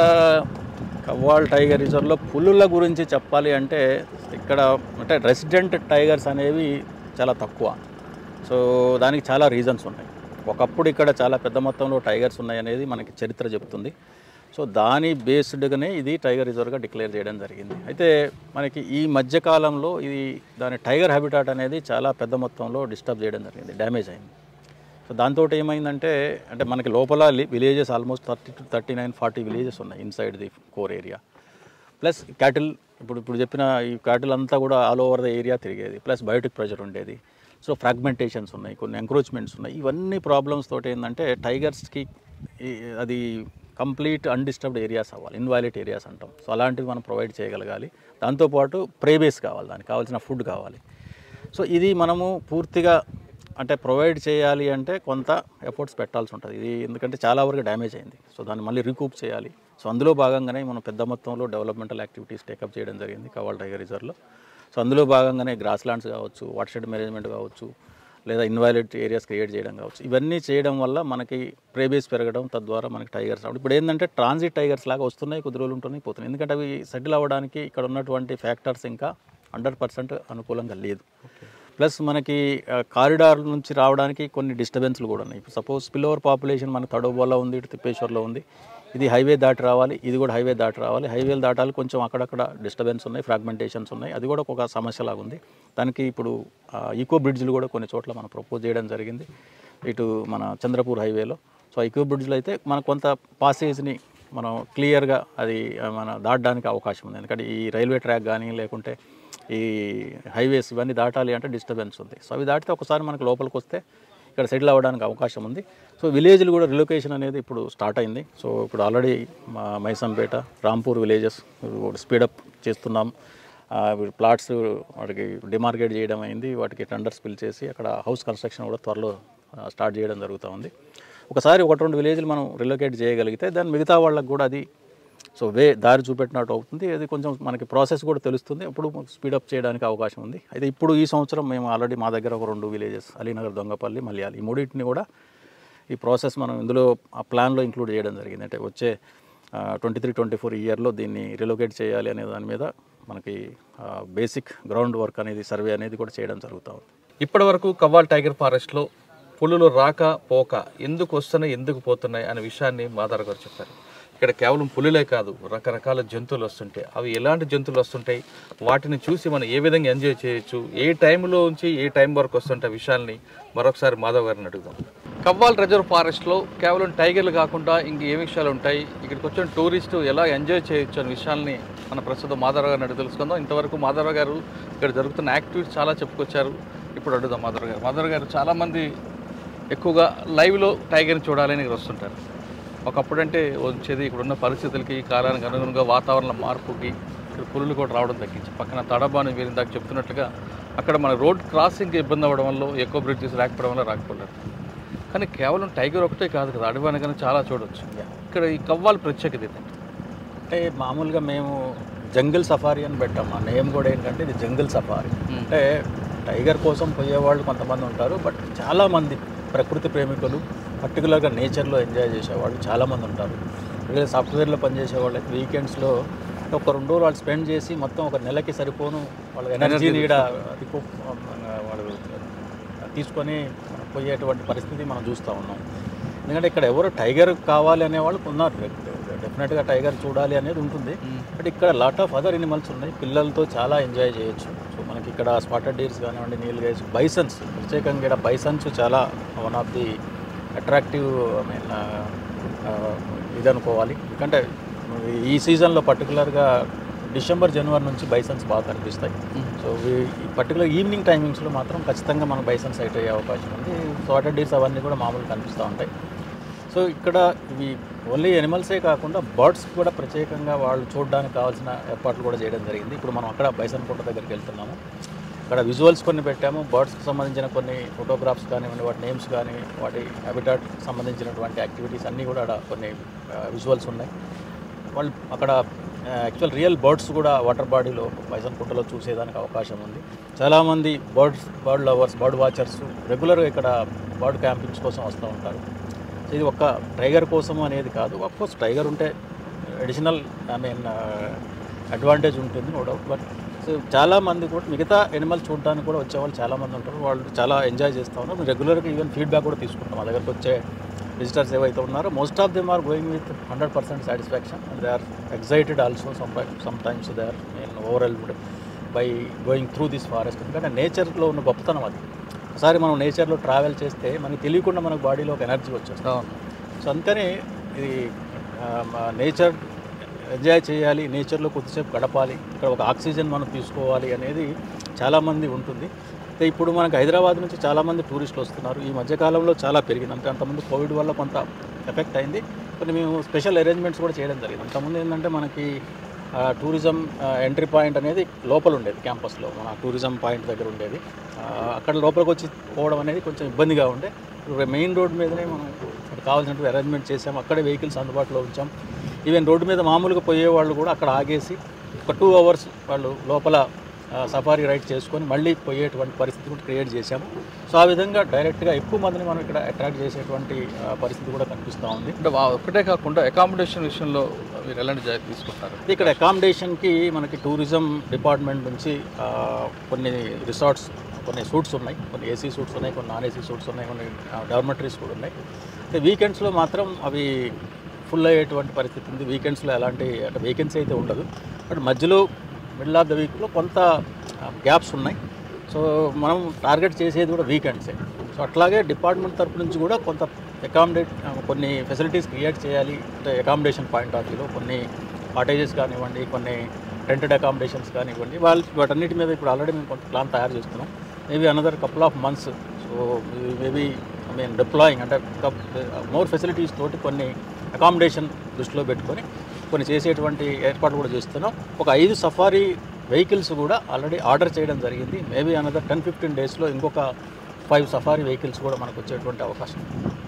కవ్వాల్ టైగర్ రిజర్వ్లో పులుల గురించి చెప్పాలి అంటే ఇక్కడ అంటే రెసిడెంట్ టైగర్స్ అనేవి చాలా తక్కువ సో దానికి చాలా రీజన్స్ ఉన్నాయి ఒకప్పుడు ఇక్కడ చాలా పెద్ద మొత్తంలో టైగర్స్ ఉన్నాయి అనేది మనకి చరిత్ర చెప్తుంది సో దాని బేస్డ్గానే ఇది టైగర్ రిజర్వ్గా డిక్లేర్ చేయడం జరిగింది అయితే మనకి ఈ మధ్యకాలంలో ఇది దాని టైగర్ హ్యాబిటాట్ అనేది చాలా పెద్ద మొత్తంలో డిస్టర్బ్ చేయడం జరిగింది డ్యామేజ్ అయింది సో దాంతో ఏమైందంటే అంటే మనకి లోపల villages almost thirty to thirty nine forty villages ఉన్నాయి inside the core area plus cattle ఇప్పుడు ఇప్పుడు చెప్పిన ఈ క్యాటిల్ అంతా కూడా ఆల్ ఓవర్ ద ఏరియా తిరిగేది ప్లస్ బయోటిక్ ప్రెషర్ ఉండేది సో ఫ్రాగ్మెంటేషన్స్ ఉన్నాయి కొన్ని ఎంక్రోచ్మెంట్స్ ఉన్నాయి ఇవన్నీ ప్రాబ్లమ్స్ తోటి ఏంటంటే టైగర్స్కి అది కంప్లీట్ అన్డిస్టర్బ్డ్ ఏరియాస్ అవ్వాలి ఇన్వాయిలెట్ ఏరియాస్ అంటాం సో అలాంటివి మనం ప్రొవైడ్ చేయగలగాలి దాంతోపాటు ప్రేబేస్ కావాలి దానికి కావాల్సిన ఫుడ్ కావాలి సో ఇది మనము పూర్తిగా అంటే ప్రొవైడ్ చేయాలి అంటే కొంత ఎఫర్ట్స్ పెట్టాల్సి ఉంటుంది ఇది ఎందుకంటే చాలా వరకు డ్యామేజ్ అయింది సో దాన్ని మళ్ళీ రికూప్ చేయాలి సో అందులో భాగంగానే మనం పెద్ద మొత్తంలో డెవలప్మెంటల్ యాక్టివిటీస్ టేకప్ చేయడం జరిగింది కవాల్ టైగర్ రిజర్వ్లో సో అందులో భాగంగానే గ్రాస్ ల్యాండ్స్ కావచ్చు వాటర్ షెడ్ మేనేజ్మెంట్ కావచ్చు లేదా ఇన్వాయిలెట్ ఏరియాస్ క్రియేట్ చేయడం కావచ్చు ఇవన్నీ చేయడం వల్ల మనకి ప్రేబేస్ పెరగడం తద్వారా మనకి టైగర్స్ రావడం ఇప్పుడు ఏంటంటే ట్రాన్సిట్ టైగర్స్ లాగా వస్తున్నాయి కొద్ది రోజులు ఉంటున్నాయి పోతున్నాయి ఎందుకంటే అవి సెటిల్ అవ్వడానికి ఇక్కడ ఉన్నటువంటి ఫ్యాక్టర్స్ ఇంకా హండ్రెడ్ పర్సెంట్ అనుకూలంగా లేదు ప్లస్ మనకి కారిడార్ నుంచి రావడానికి కొన్ని డిస్టర్బెన్స్లు కూడా ఉన్నాయి ఇప్పుడు సపోజ్ స్పిల్ ఓవర్ పాపులేషన్ మనకు తడోబోలో ఉంది ఇటు తిప్పేశ్వర్లో ఉంది ఇది హైవే దాటి రావాలి ఇది కూడా హైవే దాటి రావాలి హైవేలు దాటాలి కొంచెం అక్కడక్కడ డిస్టర్బెన్స్ ఉన్నాయి ఫ్రాగ్మెంటేషన్స్ ఉన్నాయి అది కూడా ఒక సమస్యలాగా ఉంది దానికి ఇప్పుడు ఈకో బ్రిడ్జ్లు కూడా కొన్ని చోట్ల మనం ప్రపోజ్ చేయడం జరిగింది ఇటు మన చంద్రపూర్ హైవేలో సో ఈకో బ్రిడ్జ్లో అయితే మన కొంత పాసేజ్ని మనం క్లియర్గా అది ఆ, మన దాటడానికి అవకాశం ఉంది ఎందుకంటే ఈ రైల్వే ట్రాక్ కానీ లేకుంటే ఈ హైవేస్ ఇవన్నీ దాటాలి అంటే డిస్టర్బెన్స్ ఉంది సో అవి దాటితే ఒకసారి మనకు లోపలికి వస్తే ఇక్కడ సెటిల్ అవ్వడానికి అవకాశం ఉంది సో విలేజ్లు కూడా రిలొకేషన్ అనేది ఇప్పుడు స్టార్ట్ అయింది సో ఇప్పుడు ఆల్రెడీ మా మైసంపేట రాంపూర్ విలేజెస్ స్పీడప్ చేస్తున్నాం ఆ, ఇప్పుడు ప్లాట్స్ వాటికి డిమార్కెట్ చేయడం అయింది వాటికి టెండర్స్ పిల్ చేసి అక్కడ హౌస్ కన్స్ట్రక్షన్ కూడా త్వరలో ఆ, స్టార్ట్ చేయడం జరుగుతూ ఉంది ఒకసారి ఒకటి రెండు విలేజ్లు మనం రిలొకేట్ చేయగలిగితే దాని మిగతా వాళ్ళకి కూడా అది సో వే దారి చూపెట్టినట్టు అవుతుంది అది కొంచెం మనకి ప్రాసెస్ కూడా తెలుస్తుంది అప్పుడు స్పీడప్ చేయడానికి అవకాశం ఉంది అయితే ఇప్పుడు ఈ సంవత్సరం మేము ఆల్రెడీ మా దగ్గర ఒక రెండు విలేజెస్ అలీనగర్ దొంగపల్లి మలయాళి ఈ మూడింటిని కూడా ఈ ప్రాసెస్ మనం ఇందులో ఆ ప్లాన్లో ఇంక్లూడ్ చేయడం జరిగింది అంటే వచ్చే ట్వంటీ త్రీ ట్వంటీ ఫోర్ ఇయర్లో దీన్ని రిలొకేట్ చేయాలి అనే దాని మీద మనకి బేసిక్ గ్రౌండ్ వర్క్ అనేది సర్వే అనేది కూడా చేయడం జరుగుతూ ఉంది ఇప్పటి వరకు కవ్వాల్ టైగర్ ఫారెస్ట్లో పులులు రాక పోక ఎందుకు వస్తున్నాయి ఎందుకు పోతున్నాయి అనే విషయాన్ని మాదార్ గారు చెప్పారు ఇక్కడ కేవలం పులులే కాదు రకరకాల జంతువులు వస్తుంటాయి అవి ఎలాంటి జంతువులు వస్తుంటాయి వాటిని చూసి మనం ఏ విధంగా ఎంజాయ్ చేయొచ్చు ఏ టైంలో నుంచి ఏ టైం వరకు వస్తుంటాయి విషయాల్ని మరొకసారి మాధవ్ గారిని అడుగుదాం కవ్వాల్ రిజర్వ్ ఫారెస్ట్లో కేవలం టైగర్లు కాకుండా ఇంక ఏ విషయాలు ఉంటాయి ఇక్కడికి వచ్చిన టూరిస్టు ఎలా ఎంజాయ్ చేయొచ్చు అనే విషయాల్ని మన ప్రస్తుతం మాధవరావు గారిని అడిగి తెలుసుకుందాం ఇంతవరకు మాధవరావు గారు ఇక్కడ జరుగుతున్న యాక్టివిటీస్ చాలా చెప్పుకొచ్చారు ఇప్పుడు అడుగుదాం మాధవరావు గారు మాధవరావు గారు చాలామంది ఎక్కువగా లైవ్లో టైగర్ని చూడాలని ఇక్కడ వస్తుంటారు ఒకప్పుడంటే వచ్చేది ఇక్కడున్న పరిస్థితులకి కాలానికి అనుగుణంగా వాతావరణ మార్పుకి ఇక్కడ పులులు కూడా రావడం తగ్గించి పక్కన తడబాను మీరు ఇందాక చెప్తున్నట్లుగా అక్కడ మన రోడ్ క్రాసింగ్ ఇబ్బంది అవ్వడం వల్ల ఎక్కువ బ్రిడ్జెస్ రాకపోవడం వల్ల రాకపోలేదు కానీ కేవలం టైగర్ ఒకటే కాదు కదా అడవి అనగానే చాలా చూడొచ్చు ఇక్కడ ఈ కవ్వాల ప్రత్యేకత ఏంటంటే అంటే మామూలుగా మేము జంగిల్ సఫారీ అని పెట్టాం ఆ నేమ్ కూడా ఏంటంటే ఇది జంగిల్ సఫారీ అంటే టైగర్ కోసం పోయేవాళ్ళు కొంతమంది ఉంటారు బట్ చాలామంది ప్రకృతి ప్రేమికులు పర్టికులర్గా నేచర్లో ఎంజాయ్ చేసేవాళ్ళు చాలామంది ఉంటారు అలాగే సాఫ్ట్వేర్లో పనిచేసే వాళ్ళకి వీకెండ్స్లో ఒక రెండు రోజులు వాళ్ళు స్పెండ్ చేసి మొత్తం ఒక నెలకి సరిపోను వాళ్ళ ఎనర్జీని కూడా రికో వాళ్ళు తీసుకొని పోయేటువంటి పరిస్థితి మనం చూస్తూ ఉన్నాం ఎందుకంటే ఇక్కడ ఎవరు టైగర్ కావాలి అనే వాళ్ళు ఉన్నారు డెఫినెట్గా టైగర్ చూడాలి అనేది ఉంటుంది బట్ ఇక్కడ లాట్ ఆఫ్ అదర్ ఎనిమల్స్ ఉన్నాయి పిల్లలతో చాలా ఎంజాయ్ చేయొచ్చు సో మనకి ఇక్కడ స్పాటెడ్ డీర్స్ కానివ్వండి నీల్ గైస్ బైసన్స్ ప్రత్యేకంగా ఇక్కడ బైసన్స్ చాలా one of the attractive I mean ఇది అనుకోవాలి ఎందుకంటే ఈ సీజన్లో పర్టికులర్గా డిసెంబర్ జనవరి నుంచి బైసన్స్ బాగా కనిపిస్తాయి సో ఈ పర్టికులర్ ఈవినింగ్ టైమింగ్స్లో మాత్రం ఖచ్చితంగా మనకు బైసన్స్ సైట్ అయ్యే అవకాశం ఉంది స్పాటెడ్ డీర్స్ అవన్నీ కూడా మామూలు కనిపిస్తూ ఉంటాయి సో ఇక్కడ ఇవి ఓన్లీ ఎనిమల్సే కాకుండా బర్డ్స్ కూడా ప్రత్యేకంగా వాళ్ళు చూడడానికి కావాల్సిన ఏర్పాట్లు కూడా చేయడం జరిగింది ఇప్పుడు మనం అక్కడ బైసన్ కోట దగ్గరికి వెళ్తున్నాము అక్కడ విజువల్స్ కొన్ని పెట్టాము బర్డ్స్కి సంబంధించిన కొన్ని ఫోటోగ్రాఫ్స్ కానివ్వండి వాటి నేమ్స్ కానీ వాటి హ్యాబిటాట్ సంబంధించినటువంటి యాక్టివిటీస్ అన్నీ కూడా అక్కడ కొన్ని విజువల్స్ ఉన్నాయి వాళ్ళు అక్కడ యాక్చువల్ రియల్ బర్డ్స్ కూడా వాటర్ బాడీలో బైసన్ పుట్టలో చూసేదానికి అవకాశం ఉంది చాలామంది birds bird lovers bird watchers రెగ్యులర్గా ఇక్కడ బర్డ్ క్యాంపింగ్స్ కోసం వస్తూ ఉంటారు సో ఇది ఒక్క టైగర్ కోసం అనేది కాదు కోర్స్ టైగర్ ఉంటే అడిషనల్ ఐ మీన్ అడ్వాంటేజ్ ఉంటుంది నో డౌట్ బట్ సో చాలామంది కూడా మిగతా ఎనిమల్స్ చూడడానికి కూడా వచ్చేవాళ్ళు చాలామంది ఉంటారు వాళ్ళు చాలా ఎంజాయ్ చేస్తూ ఉన్నారు రెగ్యులర్గా ఈవెన్ ఫీడ్బ్యాక్ కూడా తీసుకుంటాం మా దగ్గరకు వచ్చే విజిటర్స్ ఏవైతే ఉన్నారో most of them are going with hundred percent satisfaction and they are excited also some some times they are నేను overawed by going through this forest ఎందుకంటే నేచర్లో ఉన్న గొప్పతనం అది ఒకసారి మనం నేచర్లో ట్రావెల్ చేస్తే మనకి తెలియకుండా మనకు బాడీలో ఒక ఎనర్జీ వచ్చేస్తుంది అవును సో అందుకని ఇది నేచర్ ఎంజాయ్ చేయాలి నేచర్లో కొద్దిసేపు గడపాలి ఇక్కడ ఒక ఆక్సిజన్ మనం తీసుకోవాలి అనేది చాలామంది ఉంటుంది అయితే ఇప్పుడు మనకు హైదరాబాద్ నుంచి చాలామంది టూరిస్టులు వస్తున్నారు ఈ మధ్యకాలంలో చాలా పెరిగింది అంటే అంతకుముందు కోవిడ్ వల్ల కొంత ఎఫెక్ట్ అయింది కొన్ని మేము స్పెషల్ అరేంజ్మెంట్స్ కూడా చేయడం జరిగింది అంతకుముందు ఏంటంటే మనకి ఆ, టూరిజం ఆ, ఎంట్రీ పాయింట్ అనేది లోపల ఉండేది క్యాంపస్లో మన టూరిజం పాయింట్ దగ్గర ఉండేది ఆ, అక్కడ లోపలికి వచ్చి పోవడం అనేది కొంచెం ఇబ్బందిగా ఉండే ఇప్పుడు మెయిన్ రోడ్ మీదనే మనం అక్కడ కావాల్సినటువంటి అరేంజ్మెంట్ చేసాం అక్కడే వెహికల్స్ అందుబాటులో ఉంచాం ఈవెన్ రోడ్డు మీద మామూలుగా పోయే వాళ్ళు కూడా అక్కడ ఆగేసి ఒక టూ అవర్స్ వాళ్ళు లోపల సఫారీ రైడ్ చేసుకొని మళ్ళీ పోయేటువంటి పరిస్థితి కూడా క్రియేట్ చేశాము సో ఆ విధంగా డైరెక్ట్గా ఎక్కువ మందిని మనం ఇక్కడ అట్రాక్ట్ చేసేటువంటి ఆ, పరిస్థితి కూడా కనిపిస్తూ ఉంది అంటే వా- ఒక్కటే కాకుండా అకామిడేషన్ విషయంలో మీరు ఎలాంటి జాగ్రత్త తీసుకుంటారు ఇక్కడ అకామిడేషన్కి మనకి టూరిజం డిపార్ట్మెంట్ నుంచి ఆ, కొన్ని రిసార్ట్స్ కొన్ని సూట్స్ ఉన్నాయి కొన్ని ఏసీ సూట్స్ ఉన్నాయి కొన్ని నాన్ ఏసీ సూట్స్ ఉన్నాయి కొన్ని డార్మెటరీస్ కూడా ఉన్నాయి అయితే వీకెండ్స్లో మాత్రం అవి ఫుల్ అయ్యేటువంటి పరిస్థితి ఉంది వీకెండ్స్లో ఎలాంటి అంటే వేకెన్సీ అయితే ఉండదు బట్ మధ్యలో మిడిల్ ఆఫ్ ద వీక్లో కొంత గ్యాప్స్ ఉన్నాయి సో మనం టార్గెట్ చేసేది కూడా వీకెండ్సే సో అట్లాగే డిపార్ట్మెంట్ తరపు నుంచి కూడా కొంత అకామిడేట్ కొన్ని ఫెసిలిటీస్ క్రియేట్ చేయాలి అంటే అకామిడేషన్ పాయింట్ ఆఫ్ వ్యూలో కొన్ని కాటేజెస్ కానివ్వండి కొన్ని రెంటెడ్ అకామిడేషన్స్ కానివ్వండి వాళ్ళు వాటన్నిటి మీద ఇప్పుడు ఆల్రెడీ మేము కొంత ప్లాన్ తయారు చేస్తున్నాం maybe another couple of months so maybe I mean deploying అంటే మోర్ ఫెసిలిటీస్ తోటి కొన్ని అకామిడేషన్ దృష్టిలో పెట్టుకొని కొన్ని చేసేటువంటి ఏర్పాట్లు కూడా చేస్తున్నాం ఒక ఐదు సఫారీ వెహికల్స్ కూడా ఆల్రెడీ ఆర్డర్ చేయడం జరిగింది మేబీ అనదర్ టెన్ ఫిఫ్టీన్ డేస్లో ఇంకొక ఫైవ్ సఫారీ వెహికల్స్ కూడా మనకు వచ్చేటువంటి అవకాశం ఉంది